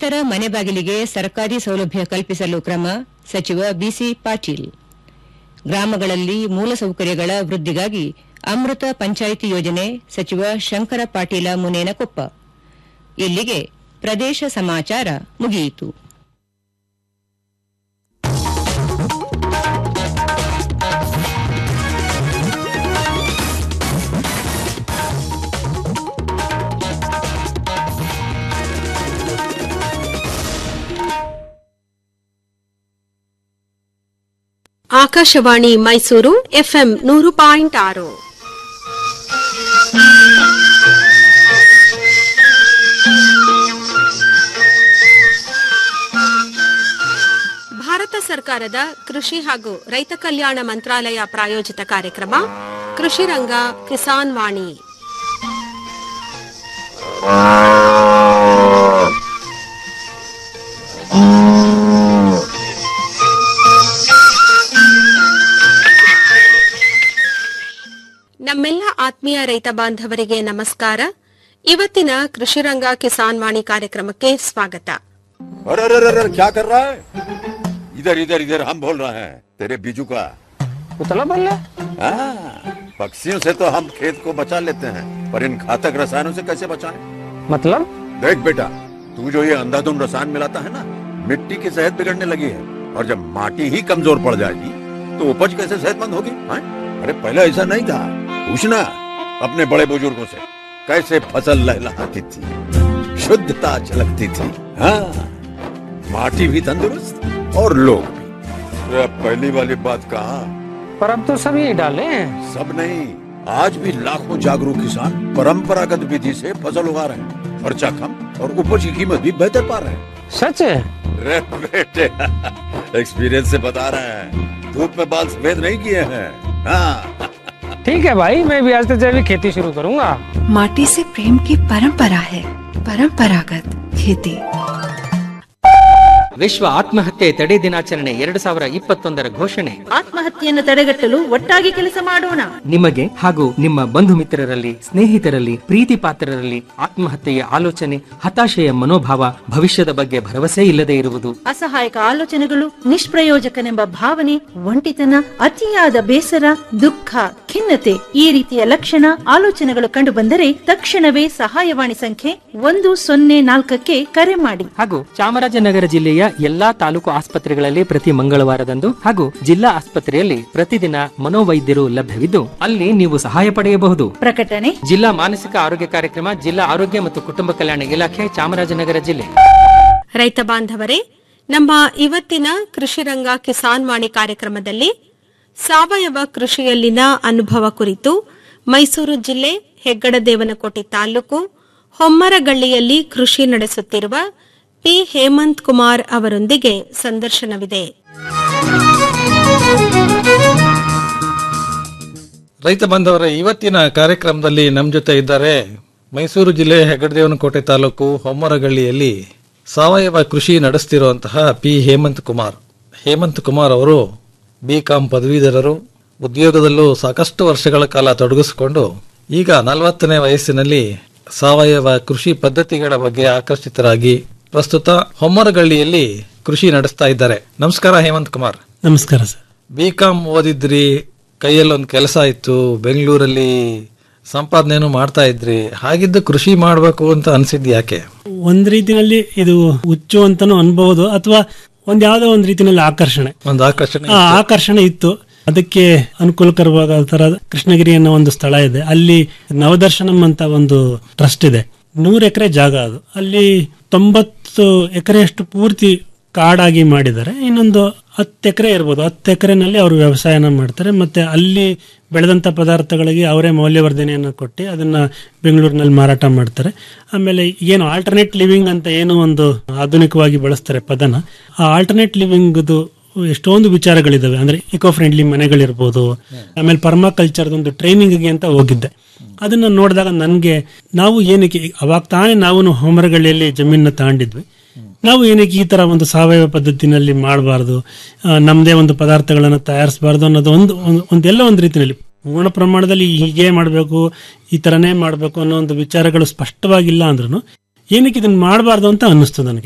ರೈತರ ಮನೆ ಬಾಗಿಲಿಗೆ ಸರ್ಕಾರಿ ಸೌಲಭ್ಯ ಕಲ್ಪಿಸಲು ಕ್ರಮ ಸಚಿವ ಬಿಸಿ ಪಾಟೀಲ್ ಗ್ರಾಮಗಳಲ್ಲಿ ಮೂಲಸೌಕರ್ಯಗಳ ವೃದ್ಧಿಗಾಗಿ ಅಮೃತ ಪಂಚಾಯಿತಿ ಯೋಜನೆ ಸಚಿವ ಶಂಕರ ಪಾಟೀಲ ಮುನೇನಕೊಪ್ಪ ಇಲ್ಲಿಗೆ ಪ್ರದೇಶ ಸಮಾಚಾರ ಮುಗಿಯಿತು ಆಕಾಶವಾಣಿ ಮೈಸೂರು ಎಫ್ಎಂ ನೂರು ಪಾಯಿಂಟ್ ಆರು ಭಾರತ ಸರ್ಕಾರದ ಕೃಷಿ ಹಾಗೂ ರೈತ ಕಲ್ಯಾಣ ಮಂತ್ರಾಲಯ ಪ್ರಾಯೋಜಿತ ಕಾರ್ಯಕ್ರಮ ಕೃಷಿ ರಂಗ ಕಿಸಾನ್ ವಾಣಿ ನಮ್ಮೆಲ್ಲ ಆತ್ಮೀಯ ರೈತ ಬಾಂಧವರಿಗೆ ನಮಸ್ಕಾರ ಇವತ್ತಿನ ಕೃಷಿ ರಂಗ ಕಿಸಾನ್ ವಾಣಿ ಕಾರ್ಯಕ್ರಮಕ್ಕೆ ಸ್ವಾಗತ अरे अरे अरे अरे, क्या कर रहा है इधर इधर इधर हम बोल रहे हैं तेरे बीजू का उतला बोल रहा हाँ, पक्षियों से तो हम खेत को बचा लेते हैं पर इन घातक रसायनों से कैसे बचाएं? मतलब देख बेटा तू जो ये अंधाधुंध रसायन मिलाता है ना मिट्टी की सेहत बिगड़ने लगी है और जब माटी ही कमजोर पड़ जाएगी तो उपज कैसे सेहतमंद होगी हाँ? अरे पहले ऐसा नहीं था पूछना अपने बड़े बुजुर्गों से कैसे फसल लहलहाती थी शुद्धता झलकती थी हाँ माटी भी तंदुरुस्त और लोग भी अरे अब पहली वाली बात कहा पर अब तो सब यही डाले हैं सब नहीं आज भी लाखों जागरूक किसान परंपरागत विधि से फसल उगा रहे हैं खर्चा कम और उपज की कीमत भी बेहतर पा रहे हैं सच है रे बेटे एक्सपीरियंस से बता रहे हैं धूप में बाल सफेद नहीं किए हैं हाँ ठीक है भाई मैं भी आज से जैविक खेती शुरू करूंगा माटी से प्रेम की परंपरा है परंपरागत खेती ವಿಶ್ವ ಆತ್ಮಹತ್ಯೆ ತಡೆ ದಿನಾಚರಣೆ ಎರಡು ಸಾವಿರ ಇಪ್ಪತ್ತೊಂದರ ಘೋಷಣೆ ಆತ್ಮಹತ್ಯೆಯನ್ನು ತಡೆಗಟ್ಟಲು ಒಟ್ಟಾಗಿ ಕೆಲಸ ಮಾಡೋಣ ನಿಮಗೆ ಹಾಗೂ ನಿಮ್ಮ ಬಂಧು ಮಿತ್ರರಲ್ಲಿ ಸ್ನೇಹಿತರಲ್ಲಿ ಪ್ರೀತಿ ಪಾತ್ರರಲ್ಲಿ ಆತ್ಮಹತ್ಯೆಯ ಆಲೋಚನೆ ಹತಾಶೆಯ ಮನೋಭಾವ ಭವಿಷ್ಯದ ಬಗ್ಗೆ ಭರವಸೆ ಇಲ್ಲದೆ ಇರುವುದು ಅಸಹಾಯಕ ಆಲೋಚನೆಗಳು ನಿಷ್ಪ್ರಯೋಜಕನೆಂಬ ಭಾವನೆ ಒಂಟಿತನ ಅತಿಯಾದ ಬೇಸರ ದುಃಖ ಖಿನ್ನತೆ ಈ ರೀತಿಯ ಲಕ್ಷಣ ಆಲೋಚನೆಗಳು ಕಂಡುಬಂದರೆ ತಕ್ಷಣವೇ ಸಹಾಯವಾಣಿ ಸಂಖ್ಯೆ ಒಂದು ಸೊನ್ನೆ ನಾಲ್ಕಕ್ಕೆ ಕರೆ ಮಾಡಿ ಹಾಗೂ ಚಾಮರಾಜನಗರ ಜಿಲ್ಲೆಯ ಎಲ್ಲಾ ತಾಲೂಕು ಆಸ್ಪತ್ರೆಗಳಲ್ಲಿ ಪ್ರತಿ ಮಂಗಳವಾರದಂದು ಹಾಗೂ ಜಿಲ್ಲಾ ಆಸ್ಪತ್ರೆಯಲ್ಲಿ ಪ್ರತಿದಿನ ಮನೋವೈದ್ಯರು ಲಭ್ಯವಿದ್ದು ಅಲ್ಲಿ ನೀವು ಸಹಾಯ ಪಡೆಯಬಹುದು ಪ್ರಕಟಣೆ ಜಿಲ್ಲಾ ಮಾನಸಿಕ ಆರೋಗ್ಯ ಕಾರ್ಯಕ್ರಮ ಜಿಲ್ಲಾ ಆರೋಗ್ಯ ಮತ್ತು ಕುಟುಂಬ ಕಲ್ಯಾಣ ಇಲಾಖೆ ಚಾಮರಾಜನಗರ ಜಿಲ್ಲೆ ರೈತ ಬಾಂಧವರೇ ನಮ್ಮ ಇವತ್ತಿನ ಕೃಷಿ ರಂಗ ಕಿಸಾನ್ ವಾಣಿ ಕಾರ್ಯಕ್ರಮದಲ್ಲಿ ಸಾವಯವ ಕೃಷಿಯಲ್ಲಿನ ಅನುಭವ ಕುರಿತು ಮೈಸೂರು ಜಿಲ್ಲೆ ಹೆಗ್ಗಡದೇವನಕೋಟೆ ತಾಲೂಕು ಹೊಮ್ಮರಗಳ್ಳಿಯಲ್ಲಿ ಕೃಷಿ ನಡೆಸುತ್ತಿರುವ ಪಿ ಹೇಮಂತ್ ಕುಮಾರ್ ಅವರೊಂದಿಗೆ ಸಂದರ್ಶನವಿದೆ ರೈತ ಬಾಂಧವರ ಇವತ್ತಿನ ಕಾರ್ಯಕ್ರಮದಲ್ಲಿ ನಮ್ಮ ಜೊತೆ ಇದ್ದಾರೆ ಮೈಸೂರು ಜಿಲ್ಲೆ ಹೆಗ್ಗಡದೇವನಕೋಟೆ ತಾಲೂಕು ಹೊಮ್ಮರಗಳ್ಳಿಯಲ್ಲಿ ಸಾವಯವ ಕೃಷಿ ನಡೆಸ್ತಿರುವಂತಹ ಪಿ ಹೇಮಂತ್ ಕುಮಾರ್ ಹೇಮಂತ್ ಕುಮಾರ್ ಅವರು ಬಿ ಕಾಂ ಪದವೀಧರರು ಉದ್ಯೋಗದಲ್ಲೂ ಸಾಕಷ್ಟು ವರ್ಷಗಳ ಕಾಲ ತೊಡಗಿಸಿಕೊಂಡು ಈಗ ನಲವತ್ತನೇ ವಯಸ್ಸಿನಲ್ಲಿ ಸಾವಯವ ಕೃಷಿ ಪದ್ಧತಿಗಳ ಬಗ್ಗೆ ಆಕರ್ಷಿತರಾಗಿ ಪ್ರಸ್ತುತ ಹೊಮ್ಮರಗಳ್ಳಿಯಲ್ಲಿ ಕೃಷಿ ನಡೆಸ್ತಾ ಇದ್ದಾರೆ ನಮಸ್ಕಾರ ಹೇಮಂತ್ ಕುಮಾರ್ ನಮಸ್ಕಾರ ಸರ್ ಬಿ ಕಾಮ್ ಓದಿದ್ರಿ ಕೈಯಲ್ಲಿ ಒಂದು ಕೆಲಸ ಇತ್ತು ಬೆಂಗಳೂರಲ್ಲಿ ಸಂಪಾದನೆಯನ್ನು ಮಾಡ್ತಾ ಇದ್ರಿ ಹಾಗಿದ್ದು ಕೃಷಿ ಮಾಡಬೇಕು ಅಂತ ಅನ್ಸಿದ್ ಯಾಕೆ ಒಂದ್ ರೀತಿನಲ್ಲಿ ಇದು ಹುಚ್ಚು ಅಂತಾನು ಅನ್ಬಹುದು ಅಥವಾ ಒಂದ್ ಯಾವ್ದೋ ಒಂದ್ ರೀತಿನಲ್ಲಿ ಆಕರ್ಷಣೆ ಒಂದು ಆಕರ್ಷಣೆ ಆ ಆಕರ್ಷಣೆ ಇತ್ತು ಅದಕ್ಕೆ ಅನುಕೂಲಕರವಾದ ತರ ಕೃಷ್ಣಗಿರಿ ಅನ್ನೋ ಒಂದು ಸ್ಥಳ ಇದೆ ಅಲ್ಲಿ ನವದರ್ಶನಂ ಅಂತ ಒಂದು ಟ್ರಸ್ಟ್ ಇದೆ ನೂರು ಎಕರೆ ಜಾಗ ಅದು ಅಲ್ಲಿ ತೊಂಬತ್ತು ಎಕರೆಯಷ್ಟು ಪೂರ್ತಿ ಕಾಡಾಗಿ ಮಾಡಿದ್ದಾರೆ ಇನ್ನೊಂದು ಹತ್ತು ಎಕರೆ ಇರ್ಬೋದು ಹತ್ತು ಎಕರೆನಲ್ಲಿ ಅವರು ವ್ಯವಸಾಯನ ಮಾಡ್ತಾರೆ ಮತ್ತೆ ಅಲ್ಲಿ ಬೆಳೆದಂತ ಪದಾರ್ಥಗಳಿಗೆ ಅವರೇ ಮೌಲ್ಯವರ್ಧನೆಯನ್ನು ಕೊಟ್ಟು ಅದನ್ನ ಬೆಂಗಳೂರಿನಲ್ಲಿ ಮಾರಾಟ ಮಾಡ್ತಾರೆ ಆಮೇಲೆ ಏನು ಆಲ್ಟರ್ನೇಟ್ ಲಿವಿಂಗ್ ಅಂತ ಏನು ಒಂದು ಆಧುನಿಕವಾಗಿ ಬಳಸ್ತಾರೆ ಪದನ ಆ ಆಲ್ಟರ್ನೇಟ್ ಲಿವಿಂಗ್ದು ಎಷ್ಟೊಂದು ವಿಚಾರಗಳಿದಾವೆ ಅಂದ್ರೆ ಇಕೋ ಫ್ರೆಂಡ್ಲಿ ಮನೆಗಳಿರ್ಬೋದು ಆಮೇಲೆ ಪರ್ಮಾಕಲ್ಚರ್ ಒಂದು ಟ್ರೈನಿಂಗ್ಗೆ ಅಂತ ಹೋಗಿದ್ದೆ ಅದನ್ನ ನೋಡಿದಾಗ ನನಗೆ ನಾವು ಏನಕ್ಕೆ ಅವಾಗ ತಾನೇ ನಾವು ಹೋಮರಗಳ್ಳಿಯಲ್ಲಿ ಜಮೀನ ತಗೊಂಡಿದ್ವಿ ನಾವು ಏನಕ್ಕೆ ಈ ತರ ಒಂದು ಸಾವಯವ ಪದ್ಧತಿನಲ್ಲಿ ಮಾಡಬಾರ್ದು ನಮ್ಮದೇ ಒಂದು ಪದಾರ್ಥಗಳನ್ನು ತಯಾರಿಸಬಾರ್ದು ಅನ್ನೋದು ಒಂದು ಒಂದು- ಒಂದೆಲ್ಲ ಒಂದು ರೀತಿಯಲ್ಲಿ ಪೂರ್ಣ ಪ್ರಮಾಣದಲ್ಲಿ ಹೀಗೆ ಮಾಡಬೇಕು ಈ ತರನೇ ಮಾಡಬೇಕು ಅನ್ನೋ ಒಂದು ವಿಚಾರಗಳು ಸ್ಪಷ್ಟವಾಗಿಲ್ಲ ಅಂದ್ರೂ ಏನಕ್ಕೆ ಇದನ್ನ ಮಾಡಬಾರ್ದು ಅಂತ ಅನ್ನಿಸ್ತು ನನಗೆ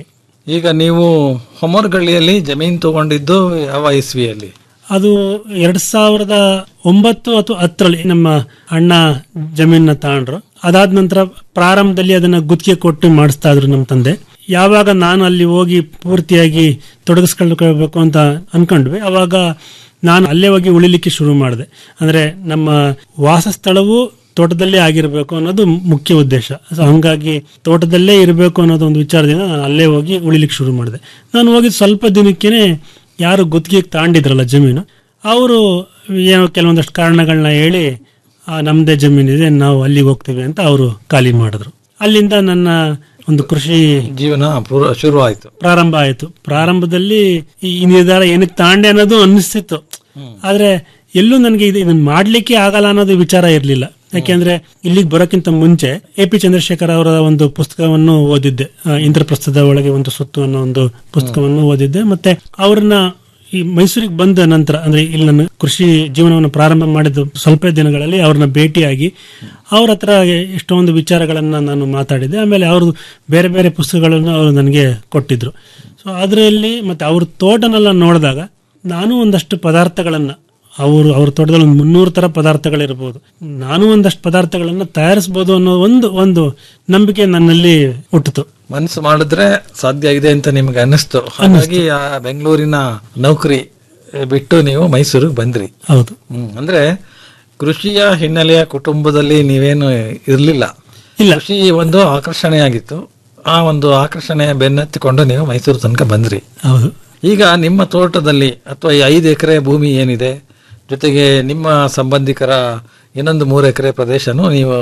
ಈಗ ನೀವು ಹೊಮರ್ಗಳ್ಳಿಯಲ್ಲಿ ಜಮೀನ್ ತಗೊಂಡಿದ್ದು ಯಾವ ಇಸ್ವಿಯಲ್ಲಿ ಅದು ಎರಡ್ ಸಾವಿರದ ಒಂಬತ್ತು ಅಥವಾ ಹತ್ತರಲ್ಲಿ ನಮ್ಮ ಅಣ್ಣ ಜಮೀನ ತಗೊಂಡ್ರು ಅದಾದ ನಂತರ ಪ್ರಾರಂಭದಲ್ಲಿ ಅದನ್ನ ಗುತ್ತಿಗೆ ಕೊಟ್ಟು ಮಾಡಿಸ್ತಾ ಇದ್ರು ನಮ್ಮ ತಂದೆ ಯಾವಾಗ ನಾನು ಅಲ್ಲಿ ಹೋಗಿ ಪೂರ್ತಿಯಾಗಿ ತೊಡಗಿಸ್ಕೊಳ್ಬೇಕು ಅಂತ ಅನ್ಕೊಂಡ್ವಿ ಅವಾಗ ನಾನು ಅಲ್ಲೇ ಹೋಗಿ ಉಳಿಲಿಕ್ಕೆ ಶುರು ಮಾಡಿದೆ ಅಂದ್ರೆ ನಮ್ಮ ವಾಸಸ್ಥಳವು ತೋಟದಲ್ಲೇ ಆಗಿರಬೇಕು ಅನ್ನೋದು ಮುಖ್ಯ ಉದ್ದೇಶ ಸೊ ಹಂಗಾಗಿ ತೋಟದಲ್ಲೇ ಇರಬೇಕು ಅನ್ನೋದು ಒಂದು ವಿಚಾರದಿಂದ ನಾನು ಅಲ್ಲೇ ಹೋಗಿ ಉಳಿಲಿಕ್ಕೆ ಶುರು ಮಾಡಿದೆ ನಾನು ಹೋಗಿದ್ ಸ್ವಲ್ಪ ದಿನಕ್ಕೇನೆ ಯಾರು ಗುತ್ತಿಗೆಗೆ ತಾಂಡಿದ್ರಲ್ಲ ಜಮೀನು ಅವರು ಏನೋ ಕೆಲವೊಂದಷ್ಟು ಕಾರಣಗಳನ್ನ ಹೇಳಿ ಆ, ನಮ್ದೇ ಜಮೀನಿದೆ ನಾವು ಅಲ್ಲಿಗೆ ಹೋಗ್ತೀವಿ ಅಂತ ಅವರು ಖಾಲಿ ಮಾಡಿದ್ರು ಅಲ್ಲಿಂದ ನನ್ನ ಒಂದು ಕೃಷಿ ಜೀವನ ಪೂರ ಶುರು ಆಯ್ತು ಪ್ರಾರಂಭ ಆಯಿತು ಪ್ರಾರಂಭದಲ್ಲಿ ಈ ಈ ನಿರ್ಧಾರ ಏನಕ್ಕೆ ತಾಂಡೆ ಅನ್ನೋದು ಅನ್ನಿಸ್ತಿತ್ತು ಆದ್ರೆ ಎಲ್ಲೂ ನನಗೆ ಇದು ಇದನ್ನ ಮಾಡ್ಲಿಕ್ಕೆ ಆಗಲ್ಲ ಅನ್ನೋದು ವಿಚಾರ ಇರಲಿಲ್ಲ ಯಾಕೆಂದ್ರೆ ಇಲ್ಲಿಗೆ ಬರೋಕ್ಕಿಂತ ಮುಂಚೆ ಎ ಪಿ ಚಂದ್ರಶೇಖರ್ ಅವರ ಒಂದು ಪುಸ್ತಕವನ್ನು ಓದಿದ್ದೆ ಆ, ಇಂದ್ರಪ್ರಸ್ಥದ ಒಳಗೆ ಒಂದು ಸುತ್ತು ಅನ್ನೋ ಒಂದು ಪುಸ್ತಕವನ್ನು ಓದಿದ್ದೆ ಮತ್ತೆ ಅವ್ರನ್ನ ಈ ಮೈಸೂರಿಗೆ ಬಂದ ನಂತರ ಅಂದ್ರೆ ಇಲ್ಲಿ ನಾನು ಕೃಷಿ ಜೀವನವನ್ನು ಪ್ರಾರಂಭ ಮಾಡಿದ ಸ್ವಲ್ಪ ದಿನಗಳಲ್ಲಿ ಅವ್ರನ್ನ ಭೇಟಿಯಾಗಿ ಅವ್ರ ಹತ್ರ ಎಷ್ಟೊಂದು ವಿಚಾರಗಳನ್ನ ನಾನು ಮಾತಾಡಿದೆ ಆಮೇಲೆ ಅವರು ಬೇರೆ ಬೇರೆ ಪುಸ್ತಕಗಳನ್ನು ಅವರು ನನಗೆ ಕೊಟ್ಟಿದ್ರು ಸೊ ಅದರಲ್ಲಿ ಮತ್ತೆ ಅವ್ರ ತೋಟನೆಲ್ಲ ನೋಡಿದಾಗ ನಾನು ಒಂದಷ್ಟು ಪದಾರ್ಥಗಳನ್ನ ಅವರು ಅವ್ರ ತೋಟದಲ್ಲಿ ಒಂದು ಮುನ್ನೂರು ತರ ಪದಾರ್ಥಗಳಿರ್ಬೋದು ನಾನು ಒಂದಷ್ಟು ಪದಾರ್ಥಗಳನ್ನ ತಯಾರಿಸಬಹುದು ಅನ್ನೋ ಒಂದು ಒಂದು ನಂಬಿಕೆ ನನ್ನಲ್ಲಿ ಹುಟ್ಟಿತು ಮನಸ್ಸು ಮಾಡಿದ್ರೆ ಸಾಧ್ಯ ಇದೆ ಅಂತ ನಿಮ್ಗೆ ಅನ್ನಿಸ್ತು ಹಾಗಾಗಿ ಆ ಬೆಂಗಳೂರಿನ ನೌಕರಿ ಬಿಟ್ಟು ನೀವು ಮೈಸೂರಿಗೆ ಬಂದ್ರಿ ಹೌದು ಹ್ಮ್ ಅಂದ್ರೆ ಕೃಷಿಯ ಹಿನ್ನೆಲೆಯ ಕುಟುಂಬದಲ್ಲಿ ನೀವೇನು ಇರ್ಲಿಲ್ಲ ಇಲ್ಲ. ಕೃಷಿ ಒಂದು ಆಕರ್ಷಣೆಯಾಗಿತ್ತು ಆ ಒಂದು ಆಕರ್ಷಣೆ ಬೆನ್ನತ್ತಿಕೊಂಡು ನೀವು ಮೈಸೂರು ತನಕ ಬಂದ್ರಿ ಹೌದು ಈಗ ನಿಮ್ಮ ತೋಟದಲ್ಲಿ ಅಥವಾ ಈ ಐದು ಎಕರೆ ಭೂಮಿ ಏನಿದೆ ಜೊತೆಗೆ ನಿಮ್ಮ ಸಂಬಂಧಿಕರ ಇನ್ನೊಂದು ಮೂರು ಎಕರೆ ಪ್ರದೇಶನೂ ನೀವು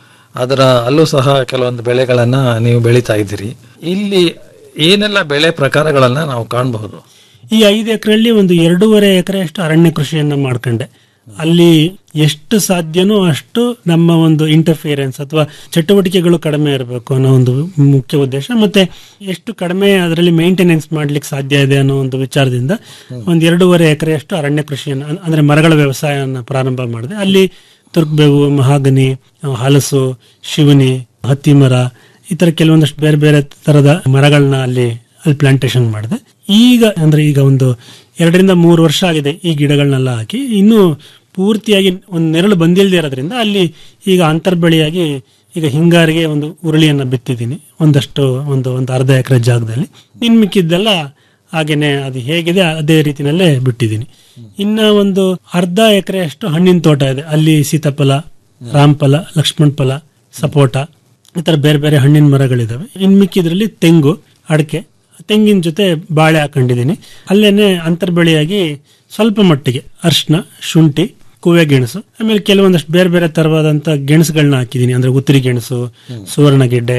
ಅದರ ಅಲ್ಲೂ ಸಹ ಕೆಲವೊಂದು ಬೆಳೆಗಳನ್ನ ನೀವು ಬೆಳೀತಾ ಇದ್ದೀರಿ ಇಲ್ಲಿ ಏನೆಲ್ಲ ಬೆಳೆ ಪ್ರಕಾರಗಳನ್ನ ನಾವು ಕಾಣಬಹುದು ಈ ಐದು ಎಕರೆಯಲ್ಲಿ ಒಂದು ಎರಡೂವರೆ ಎಕರೆಯಷ್ಟು ಅರಣ್ಯ ಕೃಷಿಯನ್ನ ಮಾಡ್ಕೊಂಡೆ ಅಲ್ಲಿ ಎಷ್ಟು ಸಾಧ್ಯನೋ ಅಷ್ಟು ನಮ್ಮ ಒಂದು ಇಂಟರ್ಫಿಯರೆನ್ಸ್ ಅಥವಾ ಚಟುವಟಿಕೆಗಳು ಕಡಿಮೆ ಇರಬೇಕು ಅನ್ನೋ ಒಂದು ಮುಖ್ಯ ಉದ್ದೇಶ ಮತ್ತೆ ಎಷ್ಟು ಕಡಿಮೆ ಅದರಲ್ಲಿ ಮೇಂಟೆನೆನ್ಸ್ ಮಾಡ್ಲಿಕ್ಕೆ ಸಾಧ್ಯ ಇದೆ ಅನ್ನೋ ಒಂದು ವಿಚಾರದಿಂದ ಒಂದು ಎರಡೂವರೆ ಎಕರೆಯಷ್ಟು ಅರಣ್ಯ ಕೃಷಿಯನ್ನು ಅನ್- ಅಂದ್ರೆ ಮರಗಳ ವ್ಯವಸಾಯವನ್ನು ಪ್ರಾರಂಭ ಮಾಡಿದೆ ಅಲ್ಲಿ ತುರ್ಕ್ಬೇವು ಮಹಾಗನಿ ಹಲಸು ಶಿವನಿ ಹತ್ತಿ ಮರ ಈ ತರ ಕೆಲವೊಂದಷ್ಟು ಬೇರೆ ಬೇರೆ ತರದ ಮರಗಳನ್ನ ಅಲ್ಲಿ ಅಲ್ಲಿ ಪ್ಲಾಂಟೇಶನ್ ಮಾಡಿದೆ ಈಗ ಅಂದ್ರೆ ಈಗ ಒಂದು ಎರಡರಿಂದ ಮೂರು ವರ್ಷ ಆಗಿದೆ ಈ ಗಿಡಗಳನ್ನೆಲ್ಲ ಹಾಕಿ ಇನ್ನು ಪೂರ್ತಿಯಾಗಿ ಒಂದು ನೆರಳು ಬಂದಿಲ್ಲದೆ ಇರೋದ್ರಿಂದ ಅಲ್ಲಿ ಈಗ ಅಂತರ್ಬೆಳೆಯಾಗಿ ಈಗ ಹಿಂಗಾರಿಗೆ ಒಂದು ಉರುಳಿಯನ್ನ ಬಿತ್ತಿದ್ದೀನಿ ಒಂದಷ್ಟು ಒಂದು ಒಂದು ಅರ್ಧ ಎಕರೆ ಜಾಗದಲ್ಲಿ ಇನ್ ಮಿಕ್ಕಿದ್ದೆಲ್ಲ ಹಾಗೇನೆ ಅದು ಹೇಗಿದೆ ಅದೇ ರೀತಿನಲ್ಲೇ ಬಿಟ್ಟಿದ್ದೀನಿ ಇನ್ನ ಒಂದು ಅರ್ಧ ಎಕರೆಯಷ್ಟು ಹಣ್ಣಿನ ತೋಟ ಇದೆ ಅಲ್ಲಿ ಸೀತಾಫಲ ರಾಮಫಲ ಲಕ್ಷ್ಮಣ ಫಲ ಸಪೋಟ ಈ ತರ ಬೇರೆ ಬೇರೆ ಹಣ್ಣಿನ ಮರಗಳಿದಾವೆ ಇನ್ ಮಿಕ್ಕಿದ್ರಲ್ಲಿ ತೆಂಗು ಅಡಿಕೆ ತೆಂಗಿನ ಜೊತೆ ಬಾಳೆ ಹಾಕೊಂಡಿದ್ದೀನಿ ಅಲ್ಲೇನೆ ಅಂತರ್ಬೆಳೆಯಾಗಿ ಸ್ವಲ್ಪ ಮಟ್ಟಿಗೆ ಅರ್ಶಿನ ಶುಂಠಿ ಕೂವೆ ಗೆಣಸು ಆಮೇಲೆ ಕೆಲವೊಂದಷ್ಟು ಬೇರೆ ಬೇರೆ ತರವಾದಂತ ಗೆಣಸುಗಳನ್ನ ಹಾಕಿದ್ದೀನಿ ಅಂದ್ರೆ ಉತ್ತರಿ ಗೆಣಸು ಸುವರ್ಣಗೆಡ್ಡೆ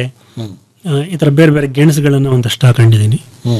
ಆ, ಈ ತರ ಬೇರೆ ಬೇರೆ ಗೆಣಸುಗಳನ್ನ ಒಂದಷ್ಟು ಹಾಕೊಂಡಿದ್ದೀನಿ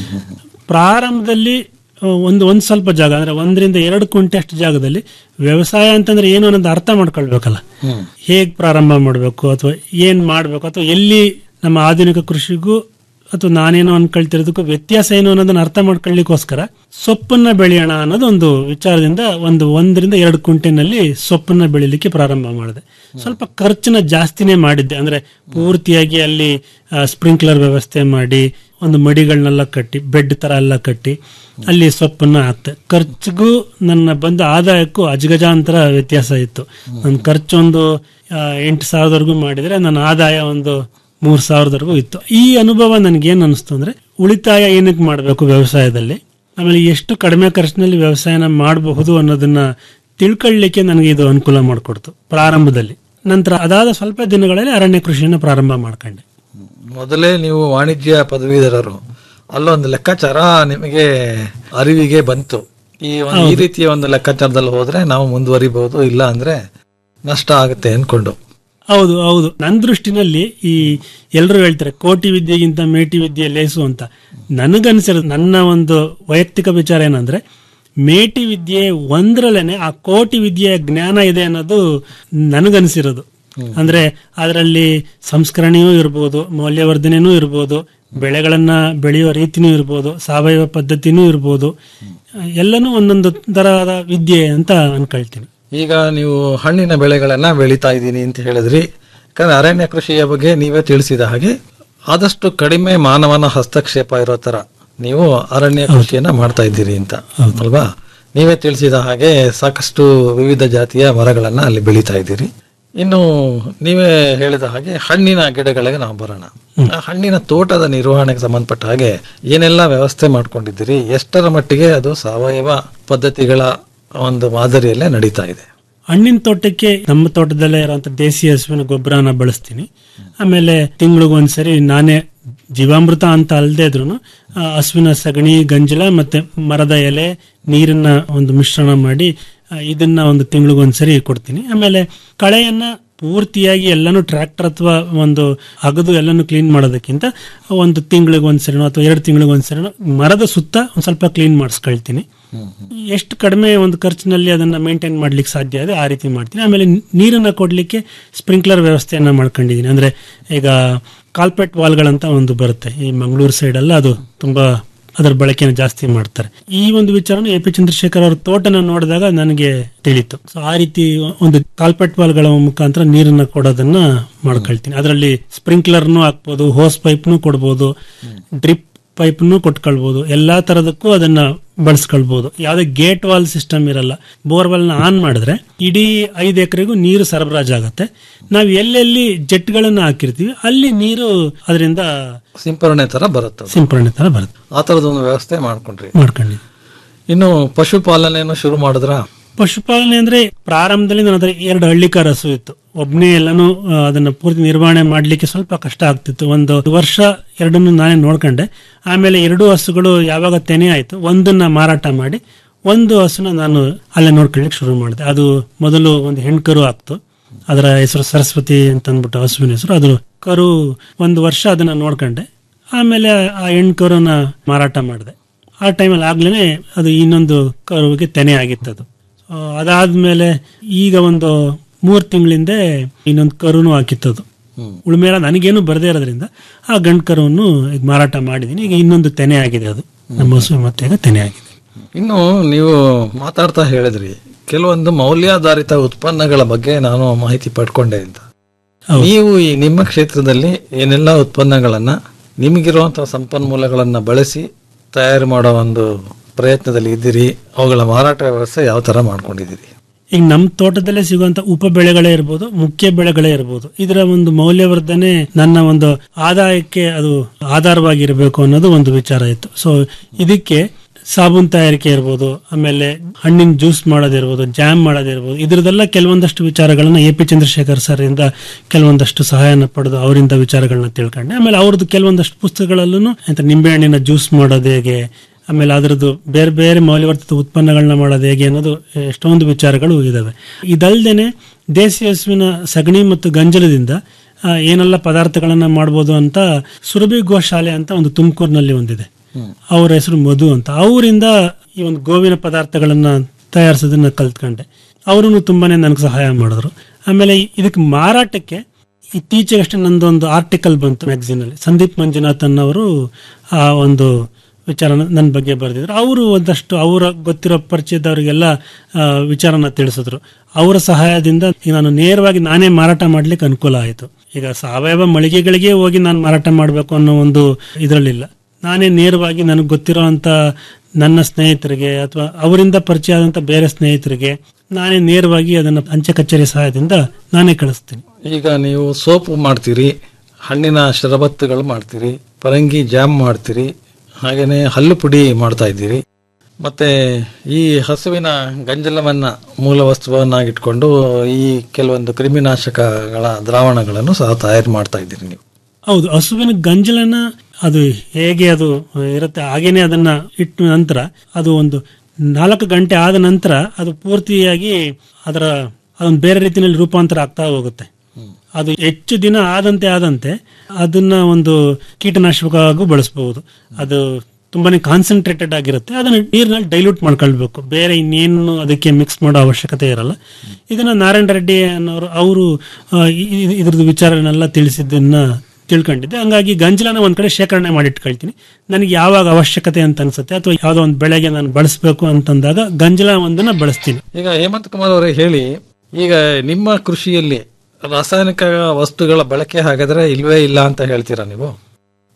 ಪ್ರಾರಂಭದಲ್ಲಿ ಆ, ಒಂದು ಒಂದು ಸ್ವಲ್ಪ ಜಾಗ ಅಂದ್ರೆ ಒಂದರಿಂದ ಎರಡು ಕುಂಟೆ ಅಷ್ಟು ಜಾಗದಲ್ಲಿ ವ್ಯವಸಾಯ ಅಂತಂದ್ರೆ ಏನು ಅನ್ನೋದು ಅರ್ಥ ಮಾಡ್ಕೊಳ್ಬೇಕಲ್ಲ ಹೇಗ್ ಪ್ರಾರಂಭ ಮಾಡಬೇಕು ಅಥವಾ ಏನ್ ಮಾಡಬೇಕು ಅಥವಾ ಎಲ್ಲಿ ನಮ್ಮ ಆಧುನಿಕ ಕೃಷಿಗೂ ಅಥವಾ ನಾನೇನೋ ಅನ್ಕೊಳ್ತಿರೋದಕ್ಕೂ ವ್ಯತ್ಯಾಸ ಏನು ಅನ್ನೋದನ್ನ ಅರ್ಥ ಮಾಡ್ಕೊಳ್ಳಿಕ್ಕೋಸ್ಕರ ಸೊಪ್ಪನ್ನ ಬೆಳೆಯೋಣ ಅನ್ನೋದು ಒಂದು ವಿಚಾರದಿಂದ ಒಂದು ಒಂದರಿಂದ ಎರಡು ಕುಂಟೆನಲ್ಲಿ ಸೊಪ್ಪನ್ನ ಬೆಳಿಲಿಕ್ಕೆ ಪ್ರಾರಂಭ ಮಾಡಿದೆ ಸ್ವಲ್ಪ ಖರ್ಚನ್ನ ಜಾಸ್ತಿನೇ ಮಾಡಿದ್ದೆ ಅಂದ್ರೆ ಪೂರ್ತಿಯಾಗಿ ಅಲ್ಲಿ ಸ್ಪ್ರಿಂಕ್ಲರ್ ವ್ಯವಸ್ಥೆ ಮಾಡಿ ಒಂದು ಮಡಿಗಳನ್ನೆಲ್ಲ ಕಟ್ಟಿ ಬೆಡ್ ತರ ಎಲ್ಲ ಕಟ್ಟಿ ಅಲ್ಲಿ ಸೊಪ್ಪನ್ನ ಹಾಕ್ತೆ ಖರ್ಚಿಗೂ ನನ್ನ ಬಂದ ಆದಾಯಕ್ಕೂ ಅಜಗಜಾಂತರ ವ್ಯತ್ಯಾಸ ಇತ್ತು ನನ್ನ ಖರ್ಚು ಒಂದು ಆ, ಎಂಟು ಸಾವಿರದವರೆಗೂ ಮಾಡಿದ್ರೆ ನನ್ನ ಆದಾಯ ಒಂದು ಮೂರ್ ಸಾವಿರದವರೆಗೂ ಇತ್ತು ಈ ಅನುಭವ ನನಗೆ ಏನ್ ಅನಿಸ್ತು ಅಂದ್ರೆ ಉಳಿತಾಯ ಏನಕ್ಕೆ ಮಾಡಬೇಕು ವ್ಯವಸಾಯದಲ್ಲಿ ಆಮೇಲೆ ಎಷ್ಟು ಕಡಿಮೆ ಖರ್ಚಿನಲ್ಲಿ ವ್ಯವಸಾಯನ ಮಾಡಬಹುದು ಅನ್ನೋದನ್ನ ತಿಳ್ಕೊಳ್ಳಿಕ್ಕೆ ನನಗೆ ಇದು ಅನುಕೂಲ ಮಾಡಿಕೊಡ್ತು ಪ್ರಾರಂಭದಲ್ಲಿ ನಂತರ ಅದಾದ ಸ್ವಲ್ಪ ದಿನಗಳಲ್ಲಿ ಅರಣ್ಯ ಕೃಷಿಯನ್ನು ಪ್ರಾರಂಭ ಮಾಡ್ಕೊಂಡೆ ಮೊದಲೇ ನೀವು ವಾಣಿಜ್ಯ ಪದವೀಧರರು ಅಲ್ಲೊಂದು ಲೆಕ್ಕಾಚಾರ ನಿಮಗೆ ಅರಿವಿಗೆ ಬಂತು ಈ ಒಂದು ಈ ರೀತಿಯ ಒಂದು ಲೆಕ್ಕಾಚಾರದಲ್ಲಿ ಹೋದ್ರೆ ನಾವು ಮುಂದುವರಿಬಹುದು ಇಲ್ಲ ಅಂದ್ರೆ ನಷ್ಟ ಆಗುತ್ತೆ ಅನ್ಕೊಂಡು ಹೌದು ಹೌದು ನನ್ನ ದೃಷ್ಟಿನಲ್ಲಿ ಈ ಎಲ್ಲರೂ ಹೇಳ್ತಾರೆ ಕೋಟಿ ವಿದ್ಯೆಗಿಂತ ಮೇಟಿ ವಿದ್ಯೆ ಲೇಸು ಅಂತ ನನಗನ್ಸಿರೋದು ನನ್ನ ಒಂದು ವೈಯಕ್ತಿಕ ವಿಚಾರ ಏನಂದ್ರೆ ಮೇಟಿ ವಿದ್ಯೆ ಒಂದ್ರಲ್ಲೇನೆ ಆ ಕೋಟಿ ವಿದ್ಯೆಯ ಜ್ಞಾನ ಇದೆ ಅನ್ನೋದು ನನಗನ್ಸಿರೋದು ಅಂದ್ರೆ ಅದರಲ್ಲಿ ಸಂಸ್ಕರಣೆಯೂ ಇರ್ಬೋದು ಮೌಲ್ಯವರ್ಧನೆನೂ ಇರ್ಬೋದು ಬೆಳೆಗಳನ್ನ ಬೆಳೆಯುವ ರೀತಿನೂ ಇರ್ಬೋದು ಸಾವಯವ ಪದ್ಧತಿನೂ ಇರ್ಬೋದು ಎಲ್ಲನೂ ಒಂದೊಂದು ತರಹದ ವಿದ್ಯೆ ಅಂತ ಅನ್ಕೊಳ್ತೀನಿ ಈಗ ನೀವು ಹಣ್ಣಿನ ಬೆಳೆಗಳನ್ನ ಬೆಳೀತಾ ಇದ್ದೀನಿ ಅಂತ ಹೇಳಿದ್ರಿ ಯಾಕಂದ್ರೆ ಅರಣ್ಯ ಕೃಷಿಯ ಬಗ್ಗೆ ನೀವೇ ತಿಳಿಸಿದ ಹಾಗೆ ಆದಷ್ಟು ಕಡಿಮೆ ಮಾನವನ ಹಸ್ತಕ್ಷೇಪ ಇರೋ ತರ ನೀವು ಅರಣ್ಯ ಕೃಷಿಯನ್ನ ಮಾಡ್ತಾ ಇದ್ದೀರಿ ಅಂತ ಅಲ್ವಾ ನೀವೇ ತಿಳಿಸಿದ ಹಾಗೆ ಸಾಕಷ್ಟು ವಿವಿಧ ಜಾತಿಯ ಮರಗಳನ್ನ ಅಲ್ಲಿ ಬೆಳೀತಾ ಇದ್ದೀರಿ ಇನ್ನು ನೀವೇ ಹೇಳಿದ ಹಾಗೆ ಹಣ್ಣಿನ ಗಿಡಗಳಿಗೆ ನಾವು ಬರೋಣ ಆ ಹಣ್ಣಿನ ತೋಟದ ನಿರ್ವಹಣೆಗೆ ಸಂಬಂಧಪಟ್ಟ ಹಾಗೆ ಏನೆಲ್ಲ ವ್ಯವಸ್ಥೆ ಮಾಡ್ಕೊಂಡಿದ್ದೀರಿ ಎಷ್ಟರ ಮಟ್ಟಿಗೆ ಅದು ಸಾವಯವ ಪದ್ಧತಿಗಳ ಒಂದು ಮಾದರಿಯಲ್ಲೇ ನಡೀತಾ ಇದೆ ಹಣ್ಣಿನ ತೋಟಕ್ಕೆ ನಮ್ಮ ತೋಟದಲ್ಲೇ ಇರುವಂತ ದೇಸಿ ಹಸುವಿನ ಗೊಬ್ಬರನ ಬಳಸ್ತೀನಿ ಆಮೇಲೆ ತಿಂಗಳಿಗೊಂದ್ಸರಿ ನಾನೇ ಜೀವಾಮೃತ ಅಂತ ಅಲ್ಲದೆ ಇದ್ರು ಹಸುವಿನ ಸಗಣಿ ಗಂಜಲ ಮತ್ತೆ ಮರದ ಎಲೆ ನೀರನ್ನ ಒಂದು ಮಿಶ್ರಣ ಮಾಡಿ ಆ, ಇದನ್ನ ಒಂದು ತಿಂಗಳಿಗೊಂದ್ಸರಿ ಕೊಡ್ತೀನಿ ಆಮೇಲೆ ಕಳೆಯನ್ನ ಪೂರ್ತಿಯಾಗಿ ಎಲ್ಲಾನು ಟ್ರ್ಯಾಕ್ಟರ್ ಅಥವಾ ಒಂದು ಅಗದು ಎಲ್ಲಾನು ಕ್ಲೀನ್ ಮಾಡೋದಕ್ಕಿಂತ ಒಂದು ತಿಂಗಳಿಗೆ ಒಂದ್ಸರಿನೋ ಅಥವಾ ಎರಡು ತಿಂಗಳಿಗೆ ಒಂದ್ಸರಿನೋ ಮರದ ಸುತ್ತ ಒಂದ್ ಸ್ವಲ್ಪ ಕ್ಲೀನ್ ಮಾಡಿಸ್ಕೊಳ್ತೀನಿ ಎಷ್ಟು ಕಡಿಮೆ ಒಂದು ಖರ್ಚಿನಲ್ಲಿ ಅದನ್ನ ಮೇಂಟೈನ್ ಮಾಡ್ಲಿಕ್ಕೆ ಸಾಧ್ಯ ಇದೆ ಆ ರೀತಿ ಮಾಡ್ತೀನಿ ಆಮೇಲೆ ನೀರನ್ನ ಕೊಡ್ಲಿಕ್ಕೆ ಸ್ಪ್ರಿಂಕ್ಲರ್ ವ್ಯವಸ್ಥೆಯನ್ನ ಮಾಡ್ಕೊಂಡಿದ್ದೀನಿ ಅಂದ್ರೆ ಈಗ ಕಾಲ್ಪೆಟ್ ವಾಲ್ಗಳಂತ ಒಂದು ಬರುತ್ತೆ ಈ ಮಂಗಳೂರು ಸೈಡ್ ಎಲ್ಲ ಅದು ತುಂಬಾ ಅದರ ಬಳಕೆಯನ್ನು ಜಾಸ್ತಿ ಮಾಡ್ತಾರೆ ಈ ಒಂದು ವಿಚಾರನ ಎ ಪಿ ಚಂದ್ರಶೇಖರ್ ಅವ್ರ ತೋಟನ ನೋಡಿದಾಗ ನನಗೆ ತಿಳಿತು ಸೊ ಆ ರೀತಿ ಒಂದು ಕಾಲ್ಪೆಟ್ ವಾಲ್ಗಳ ಮುಖಾಂತರ ನೀರನ್ನ ಕೊಡೋದನ್ನ ಮಾಡ್ಕೊಳ್ತೀನಿ ಅದರಲ್ಲಿ ಸ್ಪ್ರಿಂಕ್ಲರ್ನು ಹಾಕ್ಬೋದು ಹೋಸ್ ಪೈಪ್ನು ಕೊಡ್ಬೋದು ಡ್ರಿಪ್ ಪೈಪ್ನು ಕೊಟ್ಕೊಳ್ಬಹುದು ಎಲ್ಲಾ ತರದಕ್ಕೂ ಅದನ್ನ ಬಳಸ್ಕೊಳ್ಬಹುದು ಯಾವುದೇ ಗೇಟ್ ವಾಲ್ ಸಿಸ್ಟಮ್ ಇರಲ್ಲ ಬೋರ್ವೆಲ್ ನ ಆನ್ ಮಾಡಿದ್ರೆ ಇಡೀ ಐದು ಎಕರೆಗೂ ನೀರು ಸರಬರಾಜಾಗತ್ತೆ ನಾವು ಎಲ್ಲೆಲ್ಲಿ ಜೆಟ್ಗಳನ್ನ ಹಾಕಿರ್ತೀವಿ ಅಲ್ಲಿ ನೀರು ಅದರಿಂದ ಸಿಂಪರಣೆ ತರ ಬರುತ್ತೆ ಅದು. ಸಿಂಪರಣೆ ತರ ಬರುತ್ತೆ ಆ ತರದ ಒಂದು ವ್ಯವಸ್ಥೆ ಮಾಡ್ಕೊಂಡ್ರಿ ಮಾಡ್ಕೊಂಡಿದ್ವಿ ಇನ್ನು ಪಶುಪಾಲನೆಯನ್ನು ಶುರು ಮಾಡಿದ್ರ ಪಶುಪಾಲನೆ ಅಂದ್ರೆ ಪ್ರಾರಂಭದಲ್ಲಿ ನನ್ನ ಹತ್ರ ಎರಡು ಹಳ್ಳಿಕಾರ ಹಸು ಇತ್ತು ಒಬ್ನೇ ಎಲ್ಲಾನು ಆ, ಅದನ್ನ ಪೂರ್ತಿ ನಿರ್ವಹಣೆ ಮಾಡ್ಲಿಕ್ಕೆ ಸ್ವಲ್ಪ ಕಷ್ಟ ಆಗ್ತಿತ್ತು ಒಂದು ವರ್ಷ ಎರಡನ್ನು ನಾನೇ ನೋಡ್ಕೊಂಡೆ ಆಮೇಲೆ ಎರಡು ಹಸುಗಳು ಯಾವಾಗ ತೆನೆ ಆಯ್ತು ಒಂದನ್ನ ಮಾರಾಟ ಮಾಡಿ ಒಂದು ಹಸುನ ನಾನು ಅಲ್ಲೇ ನೋಡ್ಕೊಳ್ಳಿಕ್ಕೆ ಶುರು ಮಾಡಿದೆ ಅದು ಮೊದಲು ಒಂದು ಹೆಣ್ಕರು ಆಗ್ತು ಅದರ ಹೆಸರು ಸರಸ್ವತಿ ಅಂತ ಅಂದ್ಬಿಟ್ಟು ಹಸುವಿನ ಹೆಸರು ಅದು ಕರು ಒಂದು ವರ್ಷ ಅದನ್ನ ನೋಡ್ಕೊಂಡೆ ಆಮೇಲೆ ಆ ಹೆಣ್ಕರುನ ಮಾರಾಟ ಮಾಡಿದೆ ಆ ಟೈಮಲ್ಲಿ ಆಗ್ಲೇ ಅದು ಇನ್ನೊಂದು ಕರುವಿಗೆ ತೆನೆ ಆಗಿತ್ತು ಅದು ಆ, ಅದಾದ್ಮೇಲೆ ಈಗ ಒಂದು ಮೂರ್ ತಿಂಗಳಿಂದ ಇನ್ನೊಂದು ಕರುನು ಹಾಕಿತ್ತದು ಉಳುಮೆ ಎಲ್ಲ ನನಗೇನು ಬರದೇ ಇರೋದ್ರಿಂದ ಆ ಗಂಡು ಕರುವನ್ನು ಈಗ ಮಾರಾಟ ಮಾಡಿದ್ದೀನಿ ಈಗ ಇನ್ನೊಂದು ತೆನೆ ಆಗಿದೆ ಅದು ನಮ್ಮ ಹಸು ಮತ್ತೆ ಈಗ ತೆನೆ ಆಗಿದೆ ಇನ್ನು ನೀವು ಮಾತಾಡ್ತಾ ಹೇಳಿದ್ರಿ ಕೆಲವೊಂದು ಮೌಲ್ಯಾಧಾರಿತ ಉತ್ಪನ್ನಗಳ ಬಗ್ಗೆ ನಾನು ಮಾಹಿತಿ ಪಡ್ಕೊಂಡೆ ಅಂತ ನೀವು ಈ ನಿಮ್ಮ ಕ್ಷೇತ್ರದಲ್ಲಿ ಏನೆಲ್ಲ ಉತ್ಪನ್ನಗಳನ್ನ ನಿಮಗಿರುವಂತಹ ಸಂಪನ್ಮೂಲಗಳನ್ನ ಬಳಸಿ ತಯಾರು ಮಾಡೋ ಒಂದು ಪ್ರಯತ್ನದಲ್ಲಿ ಇದ್ದೀರಿ ಅವುಗಳ ಮಾರಾಟ ವ್ಯವಸ್ಥೆ ಯಾವ ತರ ಮಾಡ್ಕೊಂಡಿದ್ದೀರಿ ಈಗ ನಮ್ಮ ತೋಟದಲ್ಲೇ ಸಿಗುವಂತ ಉಪ ಬೆಳೆಗಳೇ ಇರ್ಬೋದು ಮುಖ್ಯ ಬೆಳೆಗಳೇ ಇರ್ಬೋದು ಇದರ ಒಂದು ಮೌಲ್ಯವರ್ಧನೆ ನನ್ನ ಒಂದು ಆದಾಯಕ್ಕೆ ಅದು ಆಧಾರವಾಗಿರಬೇಕು ಅನ್ನೋದು ಒಂದು ವಿಚಾರ ಇತ್ತು ಸೊ ಇದಕ್ಕೆ ಸಾಬೂನ್ ತಯಾರಿಕೆ ಇರ್ಬೋದು ಆಮೇಲೆ ಹಣ್ಣಿನ ಜ್ಯೂಸ್ ಮಾಡೋದಿರ್ಬೋದು ಜಾಮ್ ಮಾಡೋದಿರ್ಬೋದು ಇದ್ರದೆಲ್ಲ ಕೆಲವೊಂದಷ್ಟು ವಿಚಾರಗಳನ್ನ ಎ ಪಿ ಚಂದ್ರಶೇಖರ್ ಸರ್ ಇಂದ ಕೆಲವೊಂದಷ್ಟು ಸಹಾಯನ ಪಡೆದು ಅವರಿಂದ ವಿಚಾರಗಳನ್ನ ತಿಳ್ಕೊಂಡೆ ಆಮೇಲೆ ಅವ್ರದ್ದು ಕೆಲವೊಂದಷ್ಟು ಪುಸ್ತಕಗಳಲ್ಲೂ ಅಂತ ನಿಂಬೆಹಣ್ಣಿನ ಜ್ಯೂಸ್ ಮಾಡೋದು ಹೇಗೆ ಆಮೇಲೆ ಅದರದ್ದು ಬೇರೆ ಬೇರೆ ಮೌಲ್ಯವರ್ಧಿತ ಉತ್ಪನ್ನಗಳನ್ನ ಮಾಡೋದು ಹೇಗೆ ಅನ್ನೋದು ಎಷ್ಟೊಂದು ವಿಚಾರಗಳು ಇದಾವೆ ಇದಲ್ದೇನೆ ದೇಸಿ ಹಸುವಿನ ಸಗಣಿ ಮತ್ತು ಗಂಜಲದಿಂದ ಆ, ಏನೆಲ್ಲ ಪದಾರ್ಥಗಳನ್ನ ಮಾಡ್ಬೋದು ಅಂತ ಸುರಭಿ ಗೋಶಾಲೆ ಅಂತ ಒಂದು ತುಮಕೂರಿನಲ್ಲಿ ಒಂದಿದೆ ಅವ್ರ ಹೆಸರು ಮಧು ಅಂತ ಅವರಿಂದ ಈ ಒಂದು ಗೋವಿನ ಪದಾರ್ಥಗಳನ್ನ ತಯಾರಿಸೋದನ್ನ ಕಲ್ತ್ಕೊಂಡೆ ಅವರು ತುಂಬಾನೇ ನನಗೆ ಸಹಾಯ ಮಾಡಿದ್ರು ಆಮೇಲೆ ಇದಕ್ಕೆ ಮಾರಾಟಕ್ಕೆ ಇತ್ತೀಚೆಗಷ್ಟೇ ನಂದೊಂದು ಆರ್ಟಿಕಲ್ ಬಂತು ಮ್ಯಾಗಝೀನ್ ಅಲ್ಲಿ ಸಂದೀಪ್ ಮಂಜುನಾಥ್ ಅನ್ನೋರು ಆ ಒಂದು ವಿಚಾರ ನನ್ನ ಬಗ್ಗೆ ಬರೆದಿದ್ರು ಅವರು ಒಂದಷ್ಟು ಅವರ ಗೊತ್ತಿರೋ ಪರಿಚಯದವರಿಗೆಲ್ಲ ಆ, ವಿಚಾರನ ತಿಳಿಸಿದ್ರು ಅವರ ಸಹಾಯದಿಂದ ಈಗ ನಾನು ನೇರವಾಗಿ ನಾನೇ ಮಾರಾಟ ಮಾಡ್ಲಿಕ್ಕೆ ಅನುಕೂಲ ಆಯಿತು ಈಗ ಸಾವಯವ ಮಳಿಗೆಗಳಿಗೆ ಹೋಗಿ ನಾನು ಮಾರಾಟ ಮಾಡಬೇಕು ಅನ್ನೋ ಒಂದು ಇದರಲ್ಲಿಲ್ಲ ನಾನೇ ನೇರವಾಗಿ ನನಗೆ ಗೊತ್ತಿರೋ ಅಂತ ನನ್ನ ಸ್ನೇಹಿತರಿಗೆ ಅಥವಾ ಅವರಿಂದ ಪರಿಚಯ ಆದಂತ ಬೇರೆ ಸ್ನೇಹಿತರಿಗೆ ನಾನೇ ನೇರವಾಗಿ ಅದನ್ನ ಅಂಚೆ ಕಚೇರಿ ಸಹಾಯದಿಂದ ನಾನೇ ಕಳಿಸ್ತೀನಿ ಈಗ ನೀವು ಸೋಪು ಮಾಡ್ತೀರಿ ಹಣ್ಣಿನ ಶರಬತ್ತುಗಳು ಮಾಡ್ತೀರಿ ಪರಂಗಿ ಜಾಮ್ ಮಾಡ್ತೀರಿ ಹಾಗೇನೆ ಹಲ್ಲು ಪುಡಿ ಮಾಡ್ತಾ ಇದ್ದೀರಿ ಮತ್ತೆ ಈ ಹಸುವಿನ ಗಂಜಲವನ್ನ ಮೂಲ ವಸ್ತುವನ್ನಾಗಿಟ್ಕೊಂಡು ಈ ಕೆಲವೊಂದು ಕ್ರಿಮಿನಾಶಕಗಳ ದ್ರಾವಣಗಳನ್ನು ಸಹ ತಯಾರು ಮಾಡ್ತಾ ಇದ್ದೀರಿ ನೀವು ಹೌದು ಹಸುವಿನ ಗಂಜಲನ ಅದು ಹೇಗೆ ಅದು ಇರುತ್ತೆ ಹಾಗೇನೆ ಅದನ್ನ ಇಟ್ಟ ನಂತರ ಅದು ಒಂದು ನಾಲ್ಕು ಗಂಟೆ ಆದ ನಂತರ ಅದು ಪೂರ್ತಿಯಾಗಿ ಅದರ ಅದೊಂದು ಬೇರೆ ರೀತಿಯಲ್ಲಿ ರೂಪಾಂತರ ಆಗ್ತಾ ಹೋಗುತ್ತೆ ಅದು ಹೆಚ್ಚು ದಿನ ಆದಂತೆ ಆದಂತೆ ಅದನ್ನ ಒಂದು ಕೀಟನಾಶಕವಾಗೂ ಬಳಸಬಹುದು ಅದು ತುಂಬಾನೇ ಕಾನ್ಸಂಟ್ರೇಟೆಡ್ ಆಗಿರುತ್ತೆ ಅದನ್ನ ನೀರಿನಲ್ಲಿ ಡೈಲ್ಯೂಟ್ ಮಾಡ್ಕೊಳ್ಬೇಕು ಬೇರೆ ಇನ್ನೇನು ಅದಕ್ಕೆ ಮಿಕ್ಸ್ ಮಾಡೋ ಅವಶ್ಯಕತೆ ಇರಲ್ಲ ಇದನ್ನ ನಾರಾಯಣ ರೆಡ್ಡಿ ಅನ್ನೋರು ಅವರು ಇದ್ರದ್ದು ವಿಚಾರನೆಲ್ಲ ತಿಳಿಸಿದ್ದನ್ನ ತಿಳ್ಕೊಂಡಿದ್ದೆ ಹಂಗಾಗಿ ಗಂಜಲನ ಒಂದ್ ಕಡೆ ಶೇಖರಣೆ ಮಾಡಿ ಇಟ್ಕೊಳ್ತೀನಿ ನನಗೆ ಯಾವಾಗ ಅವಶ್ಯಕತೆ ಅಂತ ಅನ್ಸುತ್ತೆ ಅಥವಾ ಯಾವ್ದೋ ಒಂದು ಬೆಳೆಗೆ ನಾನು ಬಳಸಬೇಕು ಅಂತಂದಾಗ ಗಂಜಲ ಒಂದನ್ನ ಬಳಸ್ತೀನಿ ಈಗ ಹೇಮಂತ್ ಕುಮಾರ್ ಅವರೇ ಹೇಳಿ ಈಗ ನಿಮ್ಮ ಕೃಷಿಯಲ್ಲಿ ರಾಸಾಯನಿಕ ವಸ್ತುಗಳ ಬಳಕೆ ಹಾಗಾದ್ರೆ ಇಲ್ವೇ ಇಲ್ಲ ಅಂತ ಹೇಳ್ತೀರಾ ನೀವು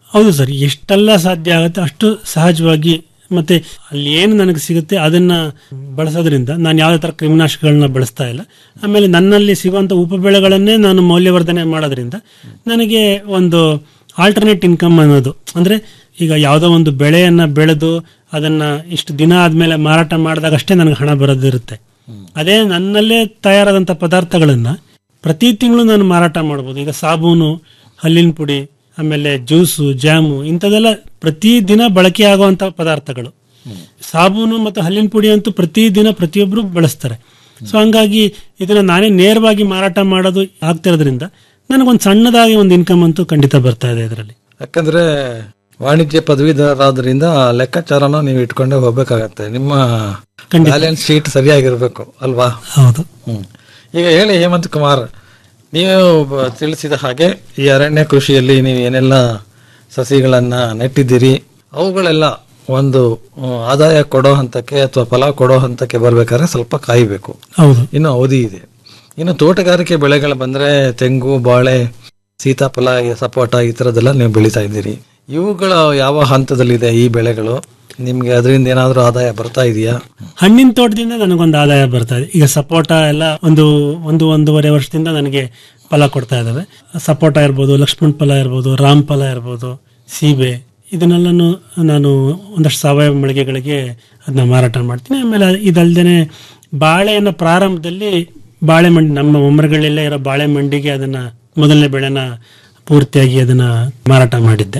ಹೌದು ಸರ್ ಎಷ್ಟೆಲ್ಲ ಸಾಧ್ಯ ಆಗುತ್ತೆ ಅಷ್ಟು ಸಹಜವಾಗಿ ಮತ್ತೆ ಅಲ್ಲಿ ಏನು ನನಗೆ ಸಿಗುತ್ತೆ ಅದನ್ನ ಬಳಸೋದ್ರಿಂದ ನಾನು ಯಾವುದೇ ಥರ ಕ್ರಿಮಿನಾಶಕಗಳನ್ನ ಬಳಸ್ತಾ ಇಲ್ಲ ಆಮೇಲೆ ನನ್ನಲ್ಲಿ ಸಿಗುವಂಥ ಉಪಬೆಳೆಗಳನ್ನೇ ನಾನು ಮೌಲ್ಯವರ್ಧನೆ ಮಾಡೋದ್ರಿಂದ ನನಗೆ ಒಂದು ಆಲ್ಟರ್ನೇಟ್ ಇನ್ಕಮ್ ಅನ್ನೋದು ಅಂದ್ರೆ ಈಗ ಯಾವುದೋ ಒಂದು ಬೆಳೆಯನ್ನ ಬೆಳೆದು ಅದನ್ನ ಇಷ್ಟು ದಿನ ಆದ್ಮೇಲೆ ಮಾರಾಟ ಮಾಡಿದಾಗ ಅಷ್ಟೇ ನನಗೆ ಹಣ ಬರೋದಿರುತ್ತೆ ಅದೇ ನನ್ನಲ್ಲೇ ತಯಾರಾದಂಥ ಪದಾರ್ಥಗಳನ್ನ ಪ್ರತಿ ತಿಂಗಳು ನಾನು ಮಾರಾಟ ಮಾಡ್ಬೋದು ಈಗ ಸಾಬೂನು ಹಲ್ಲಿನ ಪುಡಿ ಆಮೇಲೆ ಜ್ಯೂಸು ಜಾಮು ಇಂಥದೆಲ್ಲ ಪ್ರತಿ ದಿನ ಬಳಕೆ ಆಗುವಂಥ ಪದಾರ್ಥಗಳು ಸಾಬೂನು ಮತ್ತು ಹಲ್ಲಿನ ಪುಡಿ ಅಂತೂ ಪ್ರತಿ ದಿನ ಪ್ರತಿಯೊಬ್ಬರು ಬಳಸ್ತಾರೆ ಸೊ ಹಂಗಾಗಿ ಇದನ್ನ ನಾನೇ ನೇರವಾಗಿ ಮಾರಾಟ ಮಾಡೋದು ಆಗ್ತಿರೋದ್ರಿಂದ ನನಗೊಂದು ಸಣ್ಣದಾಗಿ ಒಂದು ಇನ್ಕಮ್ ಅಂತೂ ಖಂಡಿತ ಬರ್ತಾ ಇದೆ ಇದರಲ್ಲಿ ಯಾಕಂದ್ರೆ ವಾಣಿಜ್ಯ ಪದವೀಧರರಾದ್ರಿಂದ ಆ ಲೆಕ್ಕಾಚಾರನ ನೀವು ಇಟ್ಕೊಂಡೇ ಹೋಗ್ಬೇಕಾಗತ್ತೆ ನಿಮ್ಮ ಬ್ಯಾಲೆನ್ಸ್ ಶೀಟ್ ಸರಿಯಾಗಿರ್ಬೇಕು ಅಲ್ವಾ ಹೌದು ಹ್ಮ್ ಈಗ ಹೇಳಿ ಹೇಮಂತ್ ಕುಮಾರ್ ನೀವು ಬ- ತಿಳಿಸಿದ ಹಾಗೆ ಈ ಅರಣ್ಯ ಕೃಷಿಯಲ್ಲಿ ನೀವು ಏನೆಲ್ಲ ಸಸಿಗಳನ್ನ ನೆಟ್ಟಿದ್ದೀರಿ ಅವುಗಳೆಲ್ಲ ಒಂದು ಹ್ಮ್, ಆದಾಯ ಕೊಡೋ ಹಂತಕ್ಕೆ ಅಥವಾ ಫಲ ಕೊಡೋ ಹಂತಕ್ಕೆ ಬರ್ಬೇಕಾದ್ರೆ ಸ್ವಲ್ಪ ಕಾಯಬೇಕು ಹೌದು ಇನ್ನು ಅವಧಿ ಇದೆ ಇನ್ನು ತೋಟಗಾರಿಕೆ ಬೆಳೆಗಳು ಬಂದ್ರೆ ತೆಂಗು ಬಾಳೆ ಸೀತಾಫಲ ಈ ಸಪೋಟ ಈ ಥರದ್ದೆಲ್ಲ ನೀವು ಬೆಳೀತಾ ಇದ್ದೀರಿ ಇವುಗಳ ಯಾವ ಹಂತದಲ್ಲಿದೆ ಈ ಬೆಳೆಗಳು ನಿಮ್ಗೆ ಅದರಿಂದ ಏನಾದರೂ ಆದಾಯ ಬರ್ತಾ ಇದೆಯಾ ಹಣ್ಣಿನ ತೋಟದಿಂದ ನನಗೊಂದು ಆದಾಯ ಬರ್ತಾ ಇದೆ ಈಗ ಸಪೋಟ ಎಲ್ಲ ಒಂದು ಒಂದು ಒಂದೂವರೆ ವರ್ಷದಿಂದ ನನಗೆ ಫಲ ಕೊಡ್ತಾ ಇದ್ದಾವೆ ಸಪೋಟ ಇರ್ಬೋದು ಲಕ್ಷ್ಮಣ ಫಲ ಇರ್ಬೋದು ರಾಮ್ ಫಲ ಇರ್ಬೋದು ಸೀಬೆ ಇದನ್ನೆಲ್ಲನೂ ನಾನು ಒಂದಷ್ಟು ಸಾವಯವ ಮಳಿಗೆಗಳಿಗೆ ಅದನ್ನ ಮಾರಾಟ ಮಾಡ್ತೀನಿ ಆಮೇಲೆ ಇದಲ್ದೇನೆ ಬಾಳೆಯನ್ನು ಪ್ರಾರಂಭದಲ್ಲಿ ಬಾಳೆ ಮಂಡಿ ನಮ್ಮ ಒಮ್ಮರಗಳಲ್ಲೇ ಇರೋ ಬಾಳೆ ಮಂಡಿಗೆ ಅದನ್ನ ಮೊದಲನೇ ಬೆಳೆನ ಪೂರ್ತಿಯಾಗಿ ಅದನ್ನ ಮಾರಾಟ ಮಾಡಿದ್ದೆ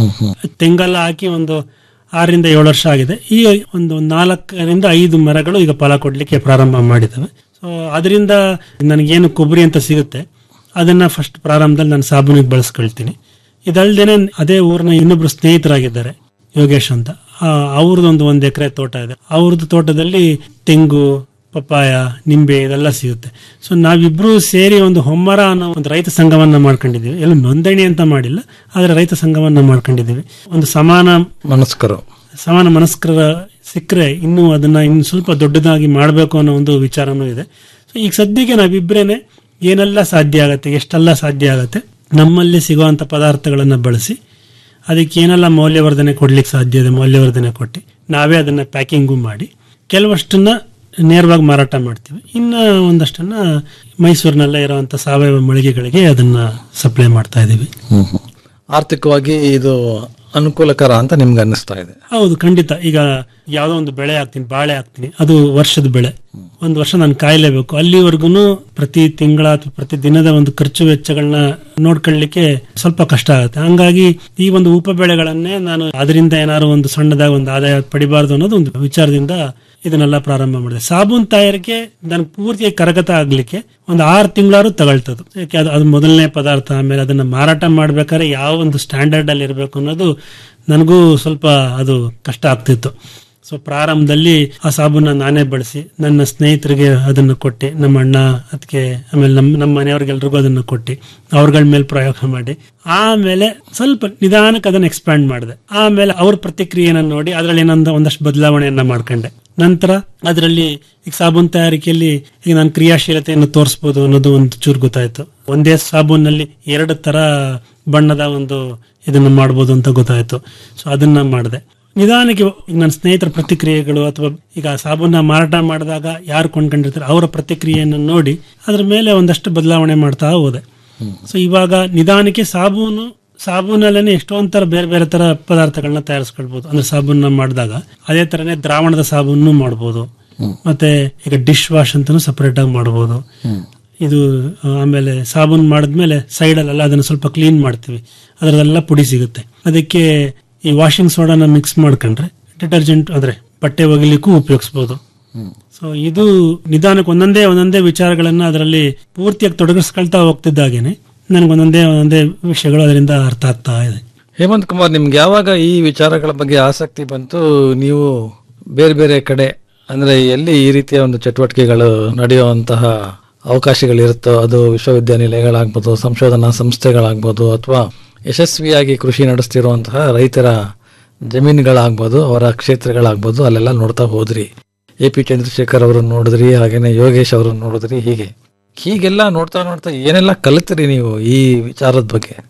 ತೆಂಗೆಲ್ಲ ಹಾಕಿ ಒಂದು ಆರರಿಂದ ಏಳು ವರ್ಷ ಆಗಿದೆ ಈಗ ಒಂದು ನಾಲ್ಕರಿಂದ ಐದು ಮರಗಳು ಈಗ ಫಲ ಕೊಡಲಿಕ್ಕೆ ಪ್ರಾರಂಭ ಮಾಡಿದ್ದಾವೆ ಸೊ ಅದರಿಂದ ನನಗೇನು ಕೊಬ್ಬರಿ ಅಂತ ಸಿಗುತ್ತೆ ಅದನ್ನ ಫಸ್ಟ್ ಪ್ರಾರಂಭದಲ್ಲಿ ನಾನು ಸಾಬೂನಿಗೆ ಬಳಸ್ಕೊಳ್ತೀನಿ ಇದಲ್ದೇನೆ ಅದೇ ಊರಿನ ಇನ್ನೊಬ್ರು ಸ್ನೇಹಿತರಾಗಿದ್ದಾರೆ ಯೋಗೇಶ್ ಅಂತ ಆ, ಅವ್ರದ್ದೊಂದು ಒಂದು ಎಕರೆ ತೋಟ ಇದೆ ಅವ್ರದ್ದು ತೋಟದಲ್ಲಿ ತೆಂಗು ಪಪ್ಪಾಯ ನಿಂಬೆ ಇದೆಲ್ಲ ಸಿಗುತ್ತೆ ಸೊ ನಾವಿಬ್ರು ಸೇರಿ ಒಂದು ಹೊಮ್ಮರ ಅನ್ನೋ ಒಂದು ರೈತ ಸಂಘವನ್ನ ಮಾಡ್ಕೊಂಡಿದ್ದೀವಿ ಎಲ್ಲ ನೋಂದಣಿ ಅಂತ ಮಾಡಿಲ್ಲ ಆದ್ರೆ ರೈತ ಸಂಘವನ್ನ ಮಾಡ್ಕೊಂಡಿದ್ದೀವಿ ಒಂದು ಸಮಾನ ಮನಸ್ಕರು ಸಮಾನ ಮನಸ್ಕರ ಸಿಕ್ಕರೆ ಇನ್ನೂ ಅದನ್ನ ಇನ್ನು ಸ್ವಲ್ಪ ದೊಡ್ಡದಾಗಿ ಮಾಡಬೇಕು ಅನ್ನೋ ಒಂದು ವಿಚಾರನೂ ಇದೆ ಸೊ ಈಗ ಸದ್ಯಕ್ಕೆ ನಾವಿಬ್ರೇನೆ ಏನೆಲ್ಲ ಸಾಧ್ಯ ಆಗತ್ತೆ ಎಷ್ಟೆಲ್ಲ ಸಾಧ್ಯ ಆಗತ್ತೆ ನಮ್ಮಲ್ಲಿ ಸಿಗುವಂತ ಪದಾರ್ಥಗಳನ್ನ ಬಳಸಿ ಅದಕ್ಕೆ ಏನೆಲ್ಲ ಮೌಲ್ಯವರ್ಧನೆ ಕೊಡ್ಲಿಕ್ಕೆ ಸಾಧ್ಯ ಇದೆ ಮೌಲ್ಯವರ್ಧನೆ ಕೊಟ್ಟು ನಾವೇ ಅದನ್ನ ಪ್ಯಾಕಿಂಗು ಮಾಡಿ ಕೆಲವಷ್ಟನ್ನ ನೇರವಾಗಿ ಮಾರಾಟ ಮಾಡ್ತೀವಿ ಇನ್ನು ಒಂದಷ್ಟನ್ನ ಮೈಸೂರಿನಲ್ಲೇ ಇರುವಂತ ಸಾವಯವ ಮಳಿಗೆಗಳಿಗೆ ಅದನ್ನ ಸಪ್ಲೈ ಮಾಡ್ತಾ ಇದ್ದೀವಿ ಆರ್ಥಿಕವಾಗಿ ಇದು ಅನುಕೂಲಕರ ಅಂತ ನಿಮ್ಗೆ ಅನ್ನಿಸ್ತಾ ಇದೆ ಹೌದು ಖಂಡಿತ ಈಗ ಯಾವುದೋ ಒಂದು ಬೆಳೆ ಹಾಕ್ತೀನಿ ಬಾಳೆ ಹಾಕ್ತೀನಿ ಅದು ವರ್ಷದ ಬೆಳೆ ಒಂದು ವರ್ಷ ನಾನು ಕಾಯಲೇಬೇಕು ಅಲ್ಲಿವರೆಗೂ ಪ್ರತಿ ತಿಂಗಳ ಅಥವಾ ಪ್ರತಿ ದಿನದ ಒಂದು ಖರ್ಚು ವೆಚ್ಚಗಳನ್ನ ನೋಡ್ಕೊಳ್ಳಿಕ್ಕೆ ಸ್ವಲ್ಪ ಕಷ್ಟ ಆಗುತ್ತೆ ಹಂಗಾಗಿ ಈ ಒಂದು ಉಪ ಬೆಳೆಗಳನ್ನೇ ನಾನು ಅದರಿಂದ ಏನಾದ್ರು ಒಂದು ಸಣ್ಣದಾಗಿ ಒಂದು ಆದಾಯ ಪಡಿಬಾರ್ದು ಅನ್ನೋದು ಒಂದು ವಿಚಾರದಿಂದ ಇದನ್ನೆಲ್ಲ ಪ್ರಾರಂಭ ಮಾಡಿದೆ ಸಾಬೂನ್ ತಯಾರಿಕೆ ನನಗೆ ಪೂರ್ತಿ ಕರಗತ ಆಗ್ಲಿಕ್ಕೆ ಒಂದು ಆರು ತಿಂಗಳಾರು ತಗೊಳ್ತದು ಯಾಕೆ ಅದು ಅದು ಮೊದಲನೇ ಪದಾರ್ಥ ಆಮೇಲೆ ಅದನ್ನ ಮಾರಾಟ ಮಾಡ್ಬೇಕಾದ್ರೆ ಯಾವ ಒಂದು ಸ್ಟ್ಯಾಂಡರ್ಡ್ ಅಲ್ಲಿ ಇರಬೇಕು ಅನ್ನೋದು ನನಗೂ ಸ್ವಲ್ಪ ಅದು ಕಷ್ಟ ಆಗ್ತಿತ್ತು ಸೊ ಪ್ರಾರಂಭದಲ್ಲಿ ಆ ಸಾಬೂನ ನಾನೇ ಬಳಸಿ ನನ್ನ ಸ್ನೇಹಿತರಿಗೆ ಅದನ್ನು ಕೊಟ್ಟು ನಮ್ಮ ಅಣ್ಣ ಅದಕ್ಕೆ ಆಮೇಲೆ ನಮ್ಮ ನಮ್ಮ ಮನೆಯವ್ರಿಗೆಲ್ರಿಗೂ ಅದನ್ನು ಕೊಟ್ಟು ಅವ್ರಗಳ ಮೇಲೆ ಪ್ರಯೋಗ ಮಾಡಿ ಆಮೇಲೆ ಸ್ವಲ್ಪ ನಿಧಾನಕ್ಕೆ ಅದನ್ನ ಎಕ್ಸ್ಪ್ಯಾಂಡ್ ಮಾಡಿದೆ ಆಮೇಲೆ ಅವ್ರ ಪ್ರತಿಕ್ರಿಯೆನ ನೋಡಿ ಅದರಲ್ಲಿ ಏನೊಂದು ಒಂದಷ್ಟು ಬದಲಾವಣೆಯನ್ನ ಮಾಡ್ಕೊಂಡೆ ನಂತರ ಅದರಲ್ಲಿ ಈಗ ಸಾಬೂನ್ ತಯಾರಿಕೆಯಲ್ಲಿ ಈಗ ನಾನು ಕ್ರಿಯಾಶೀಲತೆಯನ್ನು ತೋರಿಸಬಹುದು ಅನ್ನೋದು ಒಂದು ಚೂರು ಗೊತ್ತಾಯ್ತು ಒಂದೇ ಸಾಬೂನಲ್ಲಿ ಎರಡು ತರ ಬಣ್ಣದ ಒಂದು ಇದನ್ನ ಮಾಡ್ಬೋದು ಅಂತ ಗೊತ್ತಾಯ್ತು ಸೊ ಅದನ್ನ ಮಾಡಿದೆ ನಿಧಾನಕ್ಕೆ ಈಗ ನನ್ನ ಸ್ನೇಹಿತರ ಪ್ರತಿಕ್ರಿಯೆಗಳು ಅಥವಾ ಈಗ ಸಾಬೂನ ಮಾರಾಟ ಮಾಡಿದಾಗ ಯಾರು ಕೊಂಡ್ಕೊಂಡಿರ್ತಾರೆ ಅವರ ಪ್ರತಿಕ್ರಿಯೆಯನ್ನು ನೋಡಿ ಅದ್ರ ಮೇಲೆ ಒಂದಷ್ಟು ಬದಲಾವಣೆ ಮಾಡ್ತಾ ಹೋದೆ ಸೊ ಇವಾಗ ನಿಧಾನಕ್ಕೆ ಸಾಬೂನು ಸಾಬೂನಲ್ಲೇ ಎಷ್ಟೊಂದ್ ತರ ಬೇರೆ ಬೇರೆ ತರ ಪದಾರ್ಥಗಳನ್ನ ತಯಾರಿಸ್ಕೊಳ್ಬಹುದು ಅಂದ್ರೆ ಸಾಬೂನ ಮಾಡಿದಾಗ ಅದೇ ತರನೇ ದ್ರಾವಣದ ಸಾಬೂನು ಮಾಡ್ಬೋದು ಮತ್ತೆ ಈಗ ಡಿಶ್ ವಾಶ್ ಅಂತಾನು ಸಪರೇಟ್ ಆಗಿ ಮಾಡ್ಬೋದು ಇದು ಆ, ಆಮೇಲೆ ಸಾಬೂನ್ ಮಾಡಿದ್ಮೇಲೆ ಸೈಡಲ್ಲೆಲ್ಲ ಅದನ್ನ ಸ್ವಲ್ಪ ಕ್ಲೀನ್ ಮಾಡ್ತೀವಿ ಅದರದೆಲ್ಲ ಪುಡಿ ಸಿಗುತ್ತೆ ಅದಕ್ಕೆ ಈ ವಾಷಿಂಗ್ ಸೋಡಾನ ಮಿಕ್ಸ್ ಮಾಡ್ಕೊಂಡ್ರೆ ಡಿಟರ್ಜೆಂಟ್ ಅಂದ್ರೆ ಬಟ್ಟೆ ಒಗಿಲಿಕ್ಕೂ ಉಪಯೋಗಿಸ್ಬೋದು ಸೊ ಇದು ನಿಧಾನಕ್ಕೆ ಒಂದೊಂದೇ ಒಂದೊಂದೇ ವಿಚಾರಗಳನ್ನ ಅದರಲ್ಲಿ ಪೂರ್ತಿಯಾಗಿ ತೊಡಗಿಸ್ಕೊಳ್ತಾ ಹೋಗ್ತಿದ್ದಾಗೇನೆ ನನಗೆ ಒಂದೊಂದೇ ಒಂದೊಂದೇ ವಿಷಯಗಳು ಅದರಿಂದ ಅರ್ಥ ಆಗ್ತಾ ಇದೆ ಹೇಮಂತ್ ಕುಮಾರ್ ನಿಮ್ಗೆ ಯಾವಾಗ ಈ ವಿಚಾರಗಳ ಬಗ್ಗೆ ಆಸಕ್ತಿ ಬಂತು ನೀವು ಬೇರೆ ಬೇರೆ ಕಡೆ ಅಂದ್ರೆ ಎಲ್ಲಿ ಈ ರೀತಿಯ ಒಂದು ಚಟುವಟಿಕೆಗಳು ನಡೆಯುವಂತಹ ಅವಕಾಶಗಳಿರುತ್ತೋ ಅದು ವಿಶ್ವವಿದ್ಯಾನಿಲಯಗಳಾಗ್ಬೋದು ಸಂಶೋಧನಾ ಸಂಸ್ಥೆಗಳಾಗ್ಬೋದು ಅಥವಾ ಯಶಸ್ವಿಯಾಗಿ ಕೃಷಿ ನಡೆಸ್ತಿರುವಂತಹ ರೈತರ ಜಮೀನುಗಳಾಗ್ಬೋದು ಅವರ ಕ್ಷೇತ್ರಗಳಾಗ್ಬೋದು ಅಲ್ಲೆಲ್ಲ ನೋಡ್ತಾ ಹೋದ್ರಿ ಎ ಪಿ ಚಂದ್ರಶೇಖರ್ ಅವರನ್ನು ನೋಡಿದ್ರಿ ಹಾಗೇನೆ ಯೋಗೇಶ್ ಅವರನ್ನು ನೋಡಿದ್ರಿ ಹೀಗೆ ಹೀಗೆಲ್ಲ ನೋಡ್ತಾ ನೋಡ್ತಾ ಏನೆಲ್ಲ ಕಲಿತ್ರಿ ನೀವು ಈ ವಿಚಾರದ ಬಗ್ಗೆ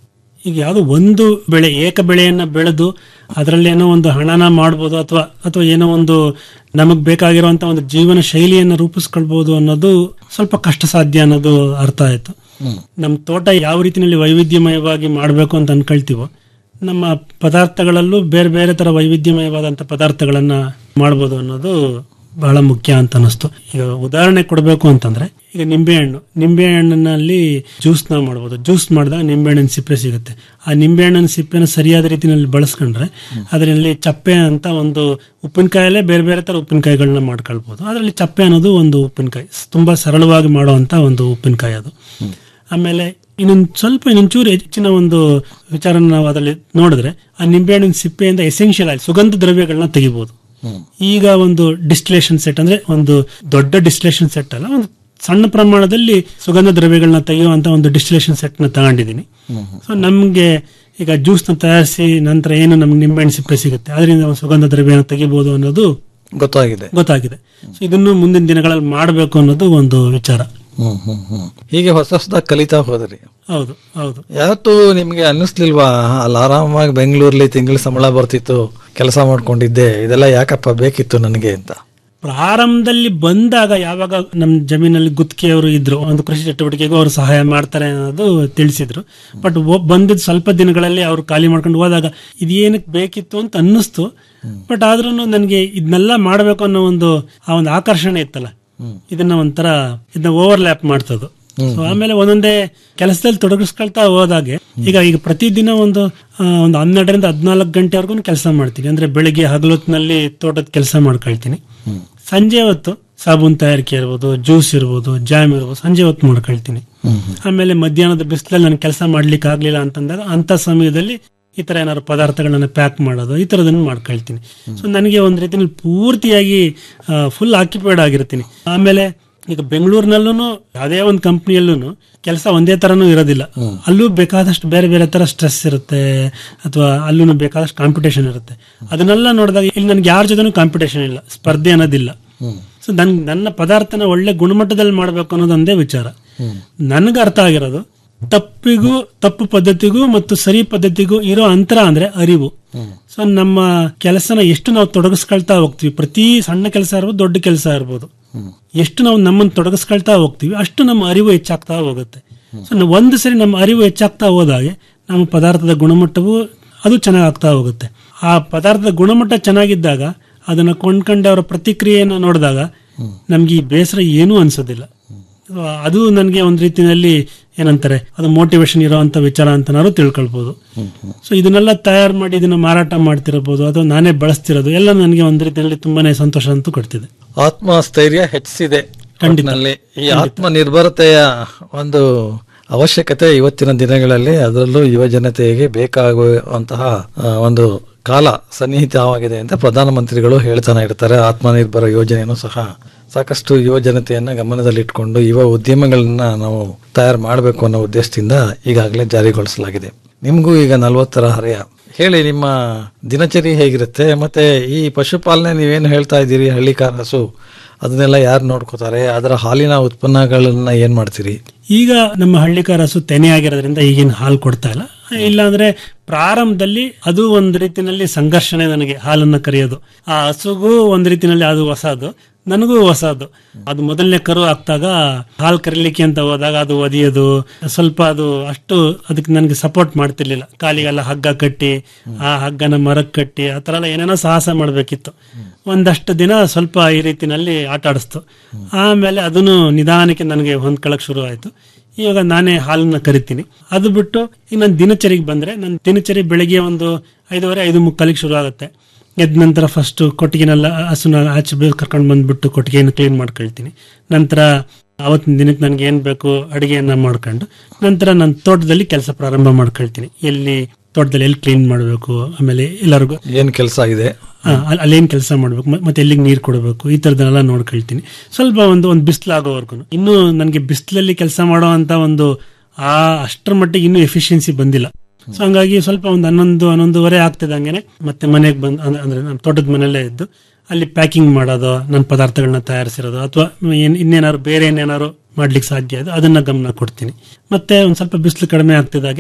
ಈಗ ಯಾವುದೋ ಒಂದು ಬೆಳೆ ಏಕ ಬೆಳೆಯನ್ನ ಬೆಳೆದು ಅದರಲ್ಲಿ ಏನೋ ಒಂದು ಹಣನ ಮಾಡ್ಬೋದು ಅಥವಾ ಅಥವಾ ಏನೋ ಒಂದು ನಮಗ್ ಬೇಕಾಗಿರುವಂತ ಒಂದು ಜೀವನ ಶೈಲಿಯನ್ನ ರೂಪಿಸ್ಕೊಳ್ಬಹುದು ಅನ್ನೋದು ಸ್ವಲ್ಪ ಕಷ್ಟ ಸಾಧ್ಯ ಅನ್ನೋದು ಅರ್ಥ ಆಯ್ತು ನಮ್ಮ ತೋಟ ಯಾವ ರೀತಿಯಲ್ಲಿ ವೈವಿಧ್ಯಮಯವಾಗಿ ಮಾಡಬೇಕು ಅಂತ ಅನ್ಕೊಳ್ತೀವೋ ನಮ್ಮ ಪದಾರ್ಥಗಳಲ್ಲೂ ಬೇರೆ ಬೇರೆ ತರ ವೈವಿಧ್ಯಮಯವಾದಂತ ಪದಾರ್ಥಗಳನ್ನ ಮಾಡ್ಬೋದು ಅನ್ನೋದು ಬಹಳ ಮುಖ್ಯ ಅಂತ ಅನಿಸ್ತು ಈಗ ಉದಾಹರಣೆ ಕೊಡಬೇಕು ಅಂತಂದ್ರೆ ಈಗ ನಿಂಬೆಹಣ್ಣು ನಿಂಬೆಹಣ್ಣಿನಲ್ಲಿ ಜ್ಯೂಸ್ ನಾವು ಮಾಡ್ಬೋದು ಜ್ಯೂಸ್ ಮಾಡಿದಾಗ ನಿಂಬೆಹಣ್ಣಿನ ಸಿಪ್ಪೆ ಸಿಗುತ್ತೆ ಆ ನಿಂಬೆಹಣ್ಣಿನ ಸಿಪ್ಪೆನ ಸರಿಯಾದ ರೀತಿಯಲ್ಲಿ ಬಳಸ್ಕೊಂಡ್ರೆ ಅದರಲ್ಲಿ ಚಪ್ಪೆ ಅಂತ ಒಂದು ಉಪ್ಪಿನಕಾಯಲ್ಲೇ ಬೇರೆ ಬೇರೆ ತರ ಉಪ್ಪಿನಕಾಯಿಗಳನ್ನ ಮಾಡ್ಕೊಳ್ಬೋದು ಅದರಲ್ಲಿ ಚಪ್ಪೆ ಅನ್ನೋದು ಒಂದು ಉಪ್ಪಿನಕಾಯಿ ತುಂಬಾ ಸರಳವಾಗಿ ಮಾಡುವಂತ ಒಂದು ಉಪ್ಪಿನಕಾಯಿ ಅದು ಆಮೇಲೆ ಇನ್ನೊಂದು ಸ್ವಲ್ಪ ಇನ್ನೊಂಚೂರು ಹೆಚ್ಚಿನ ಒಂದು ವಿಚಾರ ನಾವು ಅದರಲ್ಲಿ ನೋಡಿದ್ರೆ ಆ ನಿಂಬೆಹಣ್ಣಿನ ಸಿಪ್ಪೆಯಿಂದ ಎಸೆನ್ಷಿಯಲ್ ಆಗಿ ಸುಗಂಧ ದ್ರವ್ಯಗಳನ್ನ ತೆಗಿಬಹುದು ಈಗ ಒಂದು ಡಿಸ್ಟಿಲೇಷನ್ ಸೆಟ್ ಅಂದ್ರೆ ಒಂದು ದೊಡ್ಡ ಡಿಸ್ಟಿಲೇಷನ್ ಸೆಟ್ ಅಲ್ಲ ಒಂದು ಸಣ್ಣ ಪ್ರಮಾಣದಲ್ಲಿ ಸುಗಂಧ ದ್ರವ್ಯಗಳನ್ನ ತೆಗೆಯುವಂತ ಒಂದು ಡಿಸ್ಟಿಲೇಷನ್ ಸೆಟ್ ನ ತಗೊಂಡಿದ್ದೀನಿ ಸೊ ನಮ್ಗೆ ಈಗ ಜ್ಯೂಸ್ ನ ತಯಾರಿಸಿ ನಂತರ ಏನು ನಮ್ಗೆ ನಿಂಬೆಹಣ್ಣು ಸಿಪ್ಪೆ ಸಿಗುತ್ತೆ ಅದರಿಂದ ಒಂದು ಸುಗಂಧ ದ್ರವ್ಯನ ತೆಗಿಬಹುದು ಅನ್ನೋದು ಗೊತ್ತಾಗಿದೆ ಗೊತ್ತಾಗಿದೆ ಸೊ ಇದನ್ನು ಮುಂದಿನ ದಿನಗಳಲ್ಲಿ ಮಾಡಬೇಕು ಅನ್ನೋದು ಒಂದು ವಿಚಾರ ಹ್ಮ್ ಹ್ಮ್ ಹ್ಮ್ ಹೀಗೆ ಹೊಸ ಹೊಸದಾಗಿ ಕಲಿತಾ ಹೋದ್ರಿ ಹೌದು ಹೌದು ಯಾವತ್ತು ನಿಮ್ಗೆ ಅನ್ನಿಸ್ಲಿಲ್ವಾ ಅಲ್ಲಿ ಆರಾಮಾಗಿ ಬೆಂಗಳೂರಲ್ಲಿ ತಿಂಗಳ ಸಂಬಳ ಬರ್ತಿತ್ತು ಕೆಲಸ ಮಾಡ್ಕೊಂಡಿದ್ದೆ ಇದೆಲ್ಲ ಯಾಕಪ್ಪ ಬೇಕಿತ್ತು ನನಗೆ ಅಂತ ಪ್ರಾರಂಭದಲ್ಲಿ ಬಂದಾಗ ಯಾವಾಗ ನಮ್ಮ ಜಮೀನಲ್ಲಿ ಗುತ್ತಿಗೆಯವರು ಇದ್ರು ಒಂದು ಕೃಷಿ ಚಟುವಟಿಕೆಗೂ ಅವರು ಸಹಾಯ ಮಾಡ್ತಾರೆ ಅನ್ನೋದು ತಿಳಿಸಿದ್ರು ಬಟ್ ಬಂದಿದ್ ಸ್ವಲ್ಪ ದಿನಗಳಲ್ಲಿ ಅವ್ರು ಖಾಲಿ ಮಾಡ್ಕೊಂಡು ಹೋದಾಗ ಇದೇನಕ್ಕೆ ಬೇಕಿತ್ತು ಅಂತ ಅನ್ನಿಸ್ತು ಬಟ್ ಆದ್ರೂ ನನಗೆ ಇದನ್ನೆಲ್ಲ ಮಾಡಬೇಕು ಅನ್ನೋ ಒಂದು ಆ ಒಂದು ಆಕರ್ಷಣೆ ಇತ್ತಲ್ಲ ಇದನ್ನ ಒಂಥರ ಇದನ್ನ ಓವರ್ಲ್ಯಾಪ್ ಮಾಡ್ತದ್ದು ಸೊ ಆಮೇಲೆ ಒಂದೊಂದೇ ಕೆಲಸದಲ್ಲಿ ತೊಡಗಿಸ್ಕೊಳ್ತಾ ಹೋದಾಗೆ ಈಗ ಈಗ ಪ್ರತಿದಿನ ಒಂದು ಆ, ಒಂದು ಹನ್ನೆರಡರಿಂದ ಹದಿನಾಲ್ಕು ಗಂಟೆವರೆಗೂ ಕೆಲಸ ಮಾಡ್ತೀನಿ ಅಂದ್ರೆ ಬೆಳಿಗ್ಗೆ ಹಗಲೊತ್ತಿನಲ್ಲಿ ತೋಟದ ಕೆಲಸ ಮಾಡ್ಕೊಳ್ತೀನಿ ಸಂಜೆ ಹೊತ್ತು ಸಾಬೂನ್ ತಯಾರಿಕೆ ಇರ್ಬೋದು ಜ್ಯೂಸ್ ಇರ್ಬೋದು ಜಾಮ್ ಇರ್ಬೋದು ಸಂಜೆ ಹೊತ್ತು ಮಾಡ್ಕೊಳ್ತೀನಿ ಆಮೇಲೆ ಮಧ್ಯಾಹ್ನದ ಬಿಸಿಲಲ್ಲಿ ನಾನು ಕೆಲಸ ಮಾಡ್ಲಿಕ್ಕೆ ಆಗ್ಲಿಲ್ಲ ಅಂತಂದಾಗ ಅಂತ ಸಮಯದಲ್ಲಿ ಈ ತರ ಏನಾದ್ರು ಪದಾರ್ಥಗಳನ್ನ ಪ್ಯಾಕ್ ಮಾಡೋದು ಈ ತರದನ್ನ ಮಾಡ್ಕೊಳ್ತೀನಿ ಸೊ ನನಗೆ ಒಂದ್ ರೀತಿಯಲ್ಲಿ ಪೂರ್ತಿಯಾಗಿ ಫುಲ್ ಆಕ್ಯುಪೈಡ್ ಆಗಿರ್ತೀನಿ ಆಮೇಲೆ ಈಗ ಬೆಂಗಳೂರಿನಲ್ಲೂ ಯಾವುದೇ ಒಂದು ಕಂಪ್ನಿಯಲ್ಲೂ ಕೆಲಸ ಒಂದೇ ತರನೂ ಇರೋದಿಲ್ಲ ಅಲ್ಲೂ ಬೇಕಾದಷ್ಟು ಬೇರೆ ಬೇರೆ ತರ ಸ್ಟ್ರೆಸ್ ಇರುತ್ತೆ ಅಥವಾ ಅಲ್ಲೂ ಬೇಕಾದಷ್ಟು ಕಾಂಪಿಟೇಷನ್ ಇರುತ್ತೆ ಅದನ್ನೆಲ್ಲ ನೋಡಿದಾಗ ಇಲ್ಲಿ ನನ್ಗೆ ಯಾರ ಜೊತೆನೂ ಕಾಂಪಿಟೇಷನ್ ಇಲ್ಲ ಸ್ಪರ್ಧೆ ಅನ್ನೋದಿಲ್ಲ ಸೊ ನನ್ ನನ್ನ ಪದಾರ್ಥನ ಒಳ್ಳೆ ಗುಣಮಟ್ಟದಲ್ಲಿ ಮಾಡಬೇಕು ಅನ್ನೋದೊಂದೇ ವಿಚಾರ ನನಗೆ ಅರ್ಥ ಆಗಿರೋದು ತಪ್ಪಿಗೂ ತಪ್ಪು ಪದ್ಧತಿಗೂ ಮತ್ತು ಸರಿ ಪದ್ಧತಿಗೂ ಇರೋ ಅಂತರ ಅಂದ್ರೆ ಅರಿವು ಸೊ ನಮ್ಮ ಕೆಲಸನ ಎಷ್ಟು ನಾವು ತೊಡಗಿಸ್ಕೊಳ್ತಾ ಹೋಗ್ತೀವಿ ಪ್ರತಿ ಸಣ್ಣ ಕೆಲಸ ಇರ್ಬೋದು ದೊಡ್ಡ ಕೆಲಸ ಇರ್ಬೋದು ಎಷ್ಟು ನಾವು ನಮ್ಮನ್ನು ತೊಡಗಿಸ್ಕೊಳ್ತಾ ಹೋಗ್ತೀವಿ ಅಷ್ಟು ನಮ್ಮ ಅರಿವು ಹೆಚ್ಚಾಗ್ತಾ ಹೋಗುತ್ತೆ ಸೊ ನಾವು ಒಂದು ಸರಿ ನಮ್ಮ ಅರಿವು ಹೆಚ್ಚಾಗ್ತಾ ಹೋದಾಗೆ ನಮ್ಮ ಪದಾರ್ಥದ ಗುಣಮಟ್ಟವು ಅದು ಚೆನ್ನಾಗಾಗ್ತಾ ಹೋಗುತ್ತೆ ಆ ಪದಾರ್ಥದ ಗುಣಮಟ್ಟ ಚೆನ್ನಾಗಿದ್ದಾಗ ಅದನ್ನ ಕೊಂಡ್ಕೊಂಡವರ ಪ್ರತಿಕ್ರಿಯೆಯನ್ನು ನೋಡಿದಾಗ ನಮ್ಗೆ ಈ ಬೇಸರ ಏನೂ ಅನ್ಸೋದಿಲ್ಲ So, ಅದು ನನಗೆ ಒಂದು ರೀತಿಯಲ್ಲಿ ಏನಂತಾರೆ ಅದು ಮೋಟಿವೇಶನ್ ಇರೋಂಥ ವಿಚಾರ ಅಂತನಾದ್ರು ತಿಳ್ಕೊಳ್ಬಹುದು ಸೊ ಇದನ್ನೆಲ್ಲ ತಯಾರು ಮಾಡಿ ಇದನ್ನ ಮಾರಾಟ ಮಾಡ್ತಿರಬಹುದು ಅಥವಾ ನಾನೇ ಬಳಸ್ತಿರೋದು ಎಲ್ಲ ನನಗೆ ಒಂದು ರೀತಿಯಲ್ಲಿ ತುಂಬಾನೇ ಸಂತೋಷ ಅಂತೂ ಕೊಡ್ತಿದೆ ಆತ್ಮಸ್ಥೈರ್ಯ ಹೆಚ್ಚಿಸಿದೆ ಒಟ್ನಲ್ಲಿ ಈ ಆತ್ಮ ನಿರ್ಭರತೆಯ ಒಂದು ಅವಶ್ಯಕತೆ ಇವತ್ತಿನ ದಿನಗಳಲ್ಲಿ ಅದರಲ್ಲೂ ಯುವ ಜನತೆಗೆ ಬೇಕಾಗುವಂತಹ ಆ, ಒಂದು ಕಾಲ ಸನ್ನಿಹಿತವಾಗಿದೆ ಅಂತ ಪ್ರಧಾನಮಂತ್ರಿಗಳು ಹೇಳ್ತಾನೆ ಇರ್ತಾರೆ ಆತ್ಮನಿರ್ಭರ ಯೋಜನೆಯನ್ನು ಸಹ ಸಾಕಷ್ಟು ಯುವ ಜನತೆಯನ್ನ ಗಮನದಲ್ಲಿಟ್ಕೊಂಡು ಯುವ ಉದ್ಯಮಗಳನ್ನ ನಾವು ತಯಾರು ಮಾಡಬೇಕು ಅನ್ನೋ ಉದ್ದೇಶದಿಂದ ಈಗಾಗಲೇ ಜಾರಿಗೊಳಿಸಲಾಗಿದೆ ನಿಮಗೂ ಈಗ ನಲವತ್ತರ ಹರೆಯ ಹೇಳಿ ನಿಮ್ಮ ದಿನಚರಿ ಹೇಗಿರುತ್ತೆ ಮತ್ತೆ ಈ ಪಶುಪಾಲನೆ ನೀವೇನು ಹೇಳ್ತಾ ಇದ್ದೀರಿ ಹಳ್ಳಿಕಾರ ಹಸು ಅದನ್ನೆಲ್ಲ ಯಾರು ನೋಡ್ಕೋತಾರೆ ಅದರ ಹಾಲಿನ ಉತ್ಪನ್ನಗಳನ್ನ ಏನ್ ಮಾಡ್ತೀರಿ ಈಗ ನಮ್ಮ ಹಳ್ಳಿಕಾರ ಹಸು ತೆನೆ ಆಗಿರೋದ್ರಿಂದ ಈಗಿನ ಹಾಲು ಕೊಡ್ತಾ ಇಲ್ಲ ಇಲ್ಲಾಂದ್ರೆ ಪ್ರಾರಂಭದಲ್ಲಿ ಅದು ಒಂದು ರೀತಿನಲ್ಲಿ ಸಂಘರ್ಷಣೆ ನನಗೆ ಹಾಲನ್ನ ಕರೆಯೋದು ಆ ಹಸುಗೂ ಒಂದ್ ರೀತಿನಲ್ಲಿ ಅದು ಹೊಸದು ನನಗೂ ಹೊಸದು ಅದು ಮೊದಲನೇ ಕರು ಹಾಕ್ದಾಗ ಹಾಲು ಕರೀಲಿಕ್ಕೆ ಅಂತ ಹೋದಾಗ ಅದು ಒದಿಯೋದು ಸ್ವಲ್ಪ ಅದು ಅಷ್ಟು ಅದಕ್ಕೆ ನನಗೆ ಸಪೋರ್ಟ್ ಮಾಡ್ತಿರ್ಲಿಲ್ಲ ಕಾಲಿಗೆಲ್ಲ ಹಗ್ಗ ಕಟ್ಟಿ ಆ ಹಗ್ಗನ ಮರಕ್ಕೆ ಕಟ್ಟಿ ಆ ಥರ ಎಲ್ಲ ಏನೇನೋ ಸಾಹಸ ಮಾಡಬೇಕಿತ್ತು ಒಂದಷ್ಟು ದಿನ ಸ್ವಲ್ಪ ಈ ರೀತಿನಲ್ಲಿ ಆಟ ಆಡಿಸ್ತು ಆಮೇಲೆ ಅದನ್ನು ನಿಧಾನಕ್ಕೆ ನನಗೆ ಹೊಂದ್ಕೊಳಕ್ ಶುರು ಆಯ್ತು ಇವಾಗ ನಾನೇ ಹಾಲನ್ನ ಕರಿತೀನಿ ಅದು ಬಿಟ್ಟು ಈಗ ನನ್ನ ದಿನಚರಿಗೆ ಬಂದ್ರೆ ನನ್ನ ದಿನಚರಿ ಬೆಳಿಗ್ಗೆ ಒಂದು ಐದೂವರೆ ಐದು ಮುಕ್ಕಾಲಿಗೆ ಶುರು ಆಗುತ್ತೆ ಎದ್ದ ನಂತರ ಫಸ್ಟ್ ಕೊಟ್ಟಿಗೆನೆಲ್ಲ ಹಸುನ ಆಚೆ ಬೇಗ ಕರ್ಕೊಂಡು ಬಂದ್ಬಿಟ್ಟು ಕೊಟ್ಟಿಗೆಯನ್ನು ಕ್ಲೀನ್ ಮಾಡ್ಕೊಳ್ತೀನಿ ನಂತರ ಅವತ್ತಿನ ದಿನಕ್ಕೆ ನನಗೆ ಏನ್ ಬೇಕು ಅಡಿಗೆಯನ್ನ ಮಾಡ್ಕೊಂಡು ನಂತರ ನನ್ನ ತೋಟದಲ್ಲಿ ಕೆಲಸ ಪ್ರಾರಂಭ ಮಾಡ್ಕೊಳ್ತೀನಿ ಎಲ್ಲಿ ತೋಟದಲ್ಲಿ ಎಲ್ಲಿ ಕ್ಲೀನ್ ಮಾಡಬೇಕು ಆಮೇಲೆ ಎಲ್ಲರಿಗೂ ಏನ್ ಕೆಲಸ ಇದೆ ಆ, ಅಲ್- ಅಲ್ಲೇನ್ ಕೆಲಸ ಮಾಡ್ಬೇಕು ಮ- ಮತ್ತೆ ಎಲ್ಲಿಗೆ ನೀರು ಕೊಡಬೇಕು ಈ ತರದನ್ನೆಲ್ಲ ನೋಡ್ಕೊಳ್ತೀನಿ ಸ್ವಲ್ಪ ಒಂದು ಒಂದು ಬಿಸಿಲಾಗೋವರೆಗೂ ಇನ್ನು ನನಗೆ ಬಿಸಿಲಲ್ಲಿ ಕೆಲಸ ಮಾಡೋ ಅಂತ ಒಂದು ಆ ಅಷ್ಟರ ಮಟ್ಟಿಗೆ ಇನ್ನೂ ಎಫಿಷಿಯನ್ಸಿ ಬಂದಿಲ್ಲ ಸೊ ಹಂಗಾಗಿ ಸ್ವಲ್ಪ ಒಂದು ಹನ್ನೊಂದು ಹನ್ನೊಂದುವರೆ ಆಗ್ತಿದ್ದಂಗೆನೆ ಮತ್ತೆ ಮನೆಗೆ ಬಂದು ಅಂದ್ರೆ- ಅಂದ್ರೆ ನಮ್ಮ ತೋಟದ ಮನೆಯಲ್ಲೇ ಇದ್ದು ಅಲ್ಲಿ ಪ್ಯಾಕಿಂಗ್ ಮಾಡೋದು ನನ್ನ ಪದಾರ್ಥಗಳನ್ನ ತಯಾರಿಸಿರೋದು ಅಥವಾ ಏನ್ ಇನ್ನೇನಾದ್ರು ಬೇರೆ ಏನೇನಾದ್ರು ಮಾಡ್ಲಿಕ್ಕೆ ಸಾಧ್ಯ ಇದೆ ಅದನ್ನ ಗಮನ ಕೊಡ್ತೀನಿ ಮತ್ತೆ ಒಂದ್ ಸ್ವಲ್ಪ ಬಿಸಿಲು ಕಡಿಮೆ ಆಗ್ತಿದ್ದಾಗೆ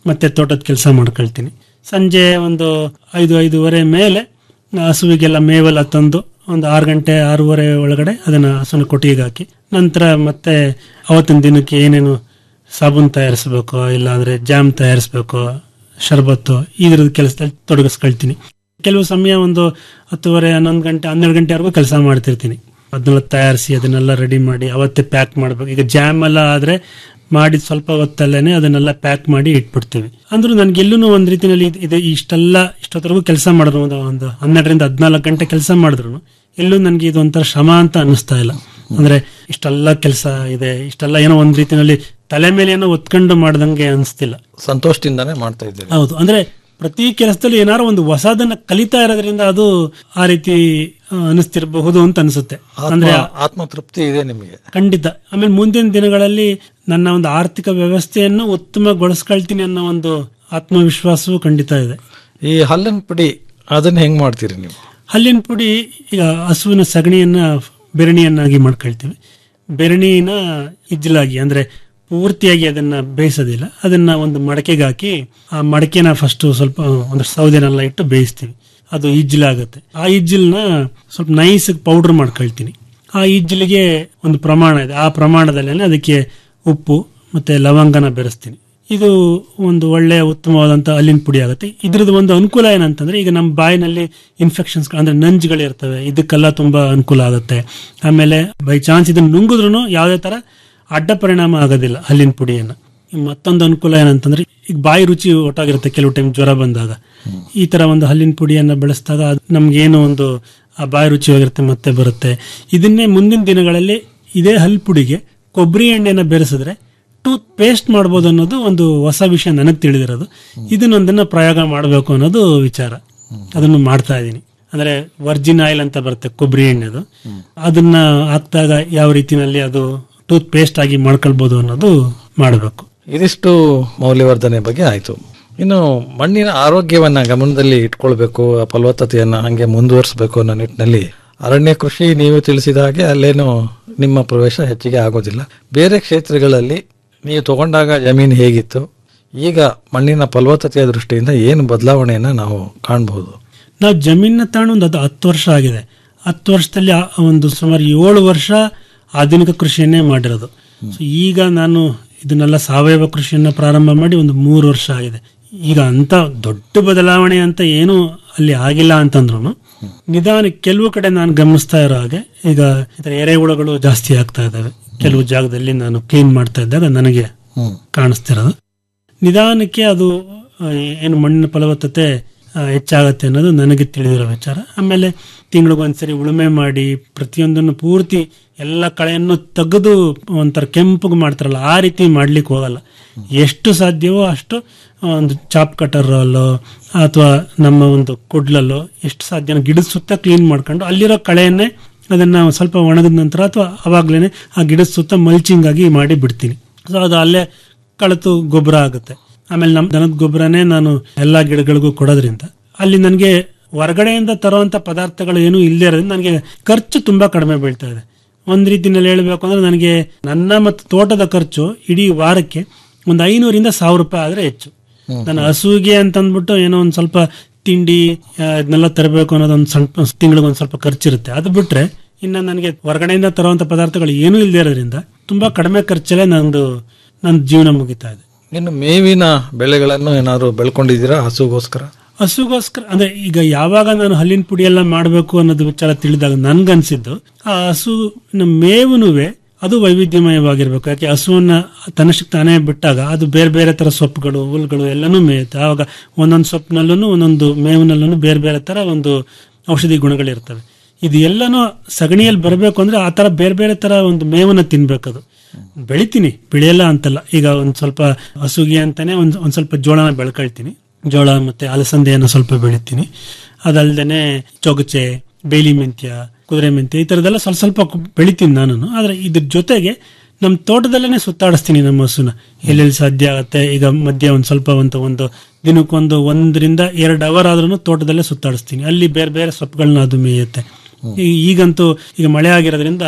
ಮತ್ತೆ ತೋಟದ ಕೆಲಸ ಮಾಡ್ಕೊಳ್ತೀನಿ ಸಂಜೆ ಒಂದು ಐದು ಐದೂವರೆ ಮೇಲೆ ಹಸುವಿಗೆಲ್ಲ ಮೇವೆಲ್ಲ ತಂದು ಒಂದು ಆರು ಗಂಟೆ ಆರೂವರೆ ಒಳಗಡೆ ಅದನ್ನ ಹಸುನ ಕೊಟ್ಟಿಗೆ ಹಾಕಿ ನಂತರ ಮತ್ತೆ ಅವತ್ತಿನ ದಿನಕ್ಕೆ ಏನೇನು ಸಾಬೂನ್ ತಯಾರಿಸ್ಬೇಕು ಇಲ್ಲಾಂದ್ರೆ ಜಾಮ್ ತಯಾರಿಸ್ಬೇಕು ಶರ್ಬತ್ತು ಇದ್ರದ್ದು ಕೆಲಸದಲ್ಲಿ ತೊಡಗಿಸ್ಕೊಳ್ತೀನಿ ಕೆಲವು ಸಮಯ ಒಂದು ಹತ್ತುವರೆ ಹನ್ನೊಂದು ಗಂಟೆ ಹನ್ನೆರಡು ಗಂಟೆವರೆಗೂ ಕೆಲಸ ಮಾಡ್ತಿರ್ತೀನಿ ಅದನ್ನೆಲ್ಲ ತಯಾರಿಸಿ ಅದನ್ನೆಲ್ಲ ರೆಡಿ ಮಾಡಿ ಅವತ್ತೇ ಪ್ಯಾಕ್ ಮಾಡ್ಬೇಕು ಈಗ ಜಾಮ್ ಎಲ್ಲ ಆದ್ರೆ ಮಾಡಿದ ಸ್ವಲ್ಪ ಹೊತ್ತಲ್ಲೇನೆ ಅದನ್ನೆಲ್ಲ ಪ್ಯಾಕ್ ಮಾಡಿ ಇಟ್ಬಿಡ್ತೀವಿ ಅಂದ್ರೂ ನನ್ಗೆ ಎಲ್ಲೂ ಒಂದ್ ರೀತಿನಲ್ಲಿ ಇದ್- ಇದು ಇಷ್ಟೆಲ್ಲ ಇಷ್ಟೊತ್ತರೆಗೂ ಕೆಲಸ ಮಾಡಿದ್ರು ಒಂದು ಒಂದು ಹನ್ನೆರಡರಿಂದ ಹದಿನಾಲ್ಕು ಗಂಟೆ ಕೆಲಸ ಮಾಡಿದ್ರು ಎಲ್ಲೂ ನನ್ಗೆ ಇದು ಒಂಥರ ಶ್ರಮ ಅಂತ ಅನಿಸ್ತಾ ಇಲ್ಲ ಅಂದ್ರೆ ಇಷ್ಟೆಲ್ಲ ಕೆಲಸ ಇದೆ ಇಷ್ಟೆಲ್ಲ ಏನೋ ಒಂದ್ ರೀತಿನಲ್ಲಿ ತಲೆ ಮೇಲೆ ಏನೋ ಒತ್ಕೊಂಡು ಮಾಡ್ದಂಗೆ ಅನಿಸ್ತಿಲ್ಲ ಸಂತೋಷದಿಂದಾನೇ ಮಾಡ್ತಾ ಇದ್ದೀರಿ ಹೌದು ಅಂದ್ರೆ ಪ್ರತಿ ಕೆಲಸದಲ್ಲಿ ಏನಾದ್ರು ಒಂದು ಹೊಸದನ್ನ ಕಲಿತಾ ಇರೋದ್ರಿಂದ ಅದು ಆ ರೀತಿ ಆ, ಅನಿಸ್ತಿರಬಹುದು ಅಂತ ಅನಿಸುತ್ತೆ ಅಂದ್ರೆ ಆತ್ಮ ಆತ್ಮತೃಪ್ತಿ ಇದೆ ನಿಮಗೆ ಖಂಡಿತ ಆಮೇಲೆ ಮುಂದಿನ ದಿನಗಳಲ್ಲಿ ನನ್ನ ಒಂದು ಆರ್ಥಿಕ ವ್ಯವಸ್ಥೆಯನ್ನು ಉತ್ತಮಗೊಳಿಸ್ಕೊಳ್ತೀನಿ ಅನ್ನೋ ಒಂದು ಆತ್ಮವಿಶ್ವಾಸವೂ ಖಂಡಿತ ಇದೆ ಈ ಹಲ್ಲಿನ ಪುಡಿ ಅದನ್ನ ಹೆಂಗ್ ಮಾಡ್ತೀರಿ ನೀವು ಹಲ್ಲಿನ ಪುಡಿ ಈಗ ಹಸುವಿನ ಸಗಣಿಯನ್ನ ಬೆರಣಿಯನ್ನಾಗಿ ಮಾಡ್ಕೊಳ್ತೀವಿ ಬೆರಣಿನ ಇಜ್ಜಲಾಗಿ ಅಂದ್ರೆ ಪೂರ್ತಿಯಾಗಿ ಅದನ್ನ ಬೇಯಿಸೋದಿಲ್ಲ ಅದನ್ನ ಒಂದು ಮಡಕೆಗೆ ಹಾಕಿ ಆ ಮಡಕೆನ ಫಸ್ಟ್ ಸ್ವಲ್ಪ ಒಂದು ಸೌದೆನೆಲ್ಲ ಇಟ್ಟು ಬೇಯಿಸ್ತೀವಿ ಅದು ಇಜ್ಜಲಾಗುತ್ತೆ ಆ ಇಜ್ಜಲ್ನ ಸ್ವಲ್ಪ ನೈಸ್ ಪೌಡರ್ ಮಾಡ್ಕೊಳ್ತೀನಿ ಆ ಇಜ್ಜಲಿಗೆ ಒಂದು ಪ್ರಮಾಣ ಇದೆ ಆ ಪ್ರಮಾಣದಲ್ಲೇ ಅದಕ್ಕೆ ಉಪ್ಪು ಮತ್ತೆ ಲವಂಗನ ಬೆರೆಸ್ತೀನಿ ಇದು ಒಂದು ಒಳ್ಳೆಯ ಉತ್ತಮವಾದಂತ ಹಲ್ಲಿನ ಪುಡಿ ಆಗುತ್ತೆ ಇದ್ರದ್ದು ಒಂದು ಅನುಕೂಲ ಏನಂತಂದ್ರೆ ಈಗ ನಮ್ಮ ಬಾಯಿನಲ್ಲಿ ಇನ್ಫೆಕ್ಷನ್ಸ್ ಅಂದ್ರೆ ನಂಜುಗಳು ಇರ್ತವೆ ಇದಕ್ಕೆಲ್ಲ ತುಂಬಾ ಅನುಕೂಲ ಆಗುತ್ತೆ ಆಮೇಲೆ ಬೈ ಚಾನ್ಸ್ ಇದನ್ನ ನುಂಗಿದ್ರು ಯಾವುದೇ ತರ ಅಡ್ಡ ಪರಿಣಾಮ ಆಗೋದಿಲ್ಲ ಹಲ್ಲಿನ ಪುಡಿಯನ್ನ ಇನ್ ಮತ್ತೊಂದು ಅನುಕೂಲ ಏನಂತಂದ್ರೆ ಈಗ ಬಾಯಿ ರುಚಿ ಒಟ್ಟಾಗಿರುತ್ತೆ ಕೆಲವು ಟೈಮ್ ಜ್ವರ ಬಂದಾಗ ಈ ತರ ಒಂದು ಹಲ್ಲಿನ ಪುಡಿಯನ್ನ ಬೆಳೆಸಿದಾಗ ಅದು ನಮ್ಗೇನೋ ಒಂದು ಆ ಬಾಯಿ ರುಚಿ ಹೋಗಿರುತ್ತೆ ಮತ್ತೆ ಬರುತ್ತೆ ಇದನ್ನೇ ಮುಂದಿನ ದಿನಗಳಲ್ಲಿ ಇದೇ ಹಲ್ ಪುಡಿಗೆ ಕೊಬ್ಬರಿ ಎಣ್ಣೆನ ಬೆರೆಸಿದ್ರೆ ಟೂತ್ ಪೇಸ್ಟ್ ಮಾಡ್ಬೋದು ಅನ್ನೋದು ಒಂದು ಹೊಸ ವಿಷಯ ನನಗೆ ತಿಳಿದಿರೋದು ಇದನ್ನೊಂದನ್ನ ಪ್ರಯೋಗ ಮಾಡಬೇಕು ಅನ್ನೋದು ವಿಚಾರ ಅದನ್ನು ಮಾಡ್ತಾ ಇದ್ದೀನಿ ಅಂದ್ರೆ ವರ್ಜಿನ್ ಆಯಿಲ್ ಅಂತ ಬರುತ್ತೆ ಕೊಬ್ಬರಿ ಎಣ್ಣೆದು ಅದನ್ನ ಹಾಕ್ದಾಗ ಯಾವ ರೀತಿನಲ್ಲಿ ಅದು ಟೂತ್ ಪೇಸ್ಟ್ ಆಗಿ ಮಾಡ್ಕೊಳ್ಬೋದು ಅನ್ನೋದು ಮಾಡಬೇಕು ಇದಿಷ್ಟು ಮೌಲ್ಯವರ್ಧನೆ ಬಗ್ಗೆ ಆಯ್ತು ಇನ್ನು ಮಣ್ಣಿನ ಆರೋಗ್ಯವನ್ನ ಗಮನದಲ್ಲಿ ಇಟ್ಕೊಳ್ಬೇಕು ಆ ಫಲವತ್ತತೆಯನ್ನ ಹಂಗೆ ಮುಂದುವರಿಸಬೇಕು ಅನ್ನೋ ನಿಟ್ಟಿನಲ್ಲಿ ಅರಣ್ಯ ಕೃಷಿ ನೀವು ತಿಳಿಸಿದ ಹಾಗೆ ಅಲ್ಲೇನು ನಿಮ್ಮ ಪ್ರವೇಶ ಹೆಚ್ಚಿಗೆ ಆಗೋದಿಲ್ಲ ಬೇರೆ ಕ್ಷೇತ್ರಗಳಲ್ಲಿ ನೀವು ತಗೊಂಡಾಗ ಜಮೀನು ಹೇಗಿತ್ತು ಈಗ ಮಣ್ಣಿನ ಫಲವತ್ತತೆಯ ದೃಷ್ಟಿಯಿಂದ ಏನು ಬದಲಾವಣೆಯನ್ನ ನಾವು ಕಾಣಬಹುದು ನಾವು ಜಮೀನ ತಾಣ ಒಂದು ಅದು ಹತ್ತು ವರ್ಷ ಆಗಿದೆ ಹತ್ತು ವರ್ಷದಲ್ಲಿ ಆ ಒಂದು ಸುಮಾರು ಏಳು ವರ್ಷ ಆಧುನಿಕ ಕೃಷಿಯನ್ನೇ ಮಾಡಿರೋದು ಸೊ ಈಗ ನಾನು ಇದನ್ನೆಲ್ಲ ಸಾವಯವ ಕೃಷಿಯನ್ನ ಪ್ರಾರಂಭ ಮಾಡಿ ಒಂದು ಮೂರು ವರ್ಷ ಆಗಿದೆ ಈಗ ಅಂತ ದೊಡ್ಡ ಬದಲಾವಣೆ ಅಂತ ಏನು ಅಲ್ಲಿ ಆಗಿಲ್ಲ ಅಂತಂದ್ರು ನಿಧಾನ ಕೆಲವು ಕಡೆ ನಾನು ಗಮನಿಸ್ತಾ ಇರೋ ಹಾಗೆ ಈಗ ಈ ಥರ ಎರೆಹುಳುಗಳು ಜಾಸ್ತಿ ಆಗ್ತಾ ಇದ್ದಾವೆ ಕೆಲವು ಜಾಗದಲ್ಲಿ ನಾನು ಕ್ಲೀನ್ ಮಾಡ್ತಾ ಇದ್ದಾಗ ನನಗೆ ಕಾಣಿಸ್ತಿರೋದು ನಿಧಾನಕ್ಕೆ ಅದು ಆ, ಏನು ಮಣ್ಣಿನ ಫಲವತ್ತತೆ ಆ, ಹೆಚ್ಚಾಗತ್ತೆ ಅನ್ನೋದು ನನಗೆ ತಿಳಿದಿರೋ ವಿಚಾರ ಆಮೇಲೆ ತಿಂಗಳಿಗೊಂದ್ಸರಿ ಉಳುಮೆ ಮಾಡಿ ಪ್ರತಿಯೊಂದನ್ನು ಪೂರ್ತಿ ಎಲ್ಲ ಕಳೆಯನ್ನು ತೆಗೆದು ಒಂಥರ ಕೆಂಪಗೆ ಮಾಡ್ತಾರಲ್ಲ ಆ ರೀತಿ ಮಾಡ್ಲಿಕ್ಕೆ ಹೋಗಲ್ಲ ಎಷ್ಟು ಸಾಧ್ಯವೋ ಅಷ್ಟು ಒಂದು ಚಾಪ್ ಕಟರಲ್ಲೋ ಅಥವಾ ನಮ್ಮ ಒಂದು ಕುಡ್ಲಲ್ಲೋ ಎಷ್ಟು ಸಾಧ್ಯ ಗಿಡದ ಸುತ್ತ ಕ್ಲೀನ್ ಮಾಡ್ಕೊಂಡು ಅಲ್ಲಿರೋ ಕಳೆಯನ್ನೇ ಅದನ್ನ ಸ್ವಲ್ಪ ಒಣಗಿದ ನಂತರ ಅಥವಾ ಅವಾಗ್ಲೇನೆ ಆ ಗಿಡದ ಸುತ್ತ ಮಲ್ಚಿಂಗ್ ಆಗಿ ಮಾಡಿ ಬಿಡ್ತೀನಿ ಸೊ ಅದು ಅಲ್ಲೇ ಕಳತು ಗೊಬ್ಬರ ಆಗುತ್ತೆ ಆಮೇಲೆ ನಮ್ಮ ದನದ ಗೊಬ್ಬರನೇ ನಾನು ಎಲ್ಲಾ ಗಿಡಗಳಿಗೂ ಕೊಡೋದ್ರಿಂದ ಅಲ್ಲಿ ನನಗೆ ಹೊರಗಡೆಯಿಂದ ತರುವಂತ ಪದಾರ್ಥಗಳು ಏನೂ ಇಲ್ಲದೆ ಇರೋದ್ರಿಂದ ನನಗೆ ಖರ್ಚು ತುಂಬಾ ಕಡಿಮೆ ಬೀಳ್ತಾ ಇದೆ ಒಂದ್ ರೀತಿನಲ್ಲಿ ಹೇಳ್ಬೇಕು ಅಂದ್ರೆ ನನಗೆ ನನ್ನ ಮತ್ತು ತೋಟದ ಖರ್ಚು ಇಡೀ ವಾರಕ್ಕೆ ಒಂದು ಐನೂರಿಂದ ಸಾವಿರ ರೂಪಾಯಿ ಆದ್ರೆ ಹೆಚ್ಚು ನನ್ನ ಹಸುವಿಗೆ ಅಂತ ಅಂದ್ಬಿಟ್ಟು ಏನೋ ಒಂದ್ ಸ್ವಲ್ಪ ತಿಂಡಿ ಆ, ಇದನ್ನೆಲ್ಲ ತರಬೇಕು ಅನ್ನೋದು ಒಂದು ಸ್ವಲ್ಪ ತಿಂಗಳಿಗೆ ಒಂದ್ ಸ್ವಲ್ಪ ಖರ್ಚಿರುತ್ತೆ ಅದು ಬಿಟ್ರೆ ಇನ್ನ ನನಗೆ ಹೊರಗಡೆಯಿಂದ ತರುವಂತ ಪದಾರ್ಥಗಳು ಏನೂ ಇಲ್ಲದೆ ಇರೋದ್ರಿಂದ ತುಂಬಾ ಕಡಿಮೆ ಖರ್ಚಲ್ಲೇ ನಂದು ನನ್ನ ಜೀವನ ಮುಗಿತಾ ಇದೆ ಇನ್ನು ಮೇವಿನ ಬೆಳೆಗಳನ್ನು ಏನಾದ್ರು ಬೆಳ್ಕೊಂಡಿದ್ದೀರಾ ಹಸುಗೋಸ್ಕರ ಹಸುಗೋಸ್ಕರ ಅಂದ್ರೆ ಈಗ ಯಾವಾಗ ನಾನು ಹಲ್ಲಿನ ಪುಡಿ ಎಲ್ಲ ಮಾಡಬೇಕು ಅನ್ನೋದು ವಿಚಾರ ತಿಳಿದಾಗ ನನ್ಗನ್ಸಿದ್ದು ಆ ಹಸು ಮೇವುನುವೆ ಅದು ವೈವಿಧ್ಯಮಯವಾಗಿರ್ಬೇಕು ಯಾಕೆ ಹಸುವನ್ನ ತನ್ನಷ್ಟಕ್ಕೆ ತಾನೇ ಬಿಟ್ಟಾಗ ಅದು ಬೇರೆ ಬೇರೆ ತರ ಸೊಪ್ಪುಗಳು ಹುಲ್ಗಳು ಎಲ್ಲನೂ ಮೇಯುತ್ತೆ ಆವಾಗ ಒಂದೊಂದು ಸೊಪ್ಪಿನಲ್ಲೂ ಒಂದೊಂದು ಮೇವಿನಲ್ಲೂ ಬೇರೆ ಬೇರೆ ತರ ಒಂದು ಔಷಧಿ ಗುಣಗಳಿರ್ತವೆ ಇದು ಎಲ್ಲನೂ ಸಗಣಿಯಲ್ಲಿ ಬರಬೇಕು ಅಂದ್ರೆ ಆ ತರ ಬೇರೆ ಬೇರೆ ತರ ಒಂದು ಮೇವನ್ನ ತಿನ್ಬೇಕದು ಬೆಳಿತೀನಿ ಬೆಳೆಯಲ್ಲ ಅಂತಲ್ಲ ಈಗ ಒಂದ್ ಸ್ವಲ್ಪ ಹಸುಗೆ ಅಂತಾನೆ ಒಂದ್ ಒಂದ್ ಸ್ವಲ್ಪ ಜೋಳನ ಬೆಳ್ಕೊಳ್ತೀನಿ ಜೋಳ ಮತ್ತೆ ಅಲಸಂದೆಯನ್ನು ಸ್ವಲ್ಪ ಬೆಳಿತೀನಿ ಅದಲ್ದೇನೆ ಚೊಗಚೆ ಬೇಲಿ ಮೆಂತ್ಯ ಕುದುರೆ ಮೆಂತ್ಯ ಈ ತರದೆಲ್ಲ ಸ್ವಲ್ಪ ಸ್ವಲ್ಪ ಕು- ಬೆಳಿತೀನಿ ನಾನು ಆದ್ರೆ ಇದ್ರ ಜೊತೆಗೆ ನಮ್ಮ ತೋಟದಲ್ಲೇನೆ ಸುತ್ತಾಡಿಸ್ತೀನಿ ನಮ್ಮ ಹಸುನ ಎಲ್ಲೆಲ್ಲಿ ಸಾಧ್ಯ ಆಗುತ್ತೆ ಈಗ ಮಧ್ಯ ಒಂದ್ ಸ್ವಲ್ಪ ಒಂದು ಒಂದು ದಿನಕ್ಕೊಂದು ಒಂದರಿಂದ ಎರಡು ಅವರ್ ಆದ್ರೂ ತೋಟದಲ್ಲೇ ಸುತ್ತಾಡಿಸ್ತೀನಿ ಅಲ್ಲಿ ಬೇರೆ ಬೇರೆ ಸೊಪ್ಪುಗಳನ್ನ ಅದು ಮೇಯುತ್ತೆ ಈ- ಈಗಂತೂ ಈಗ ಮಳೆ ಆಗಿರೋದ್ರಿಂದ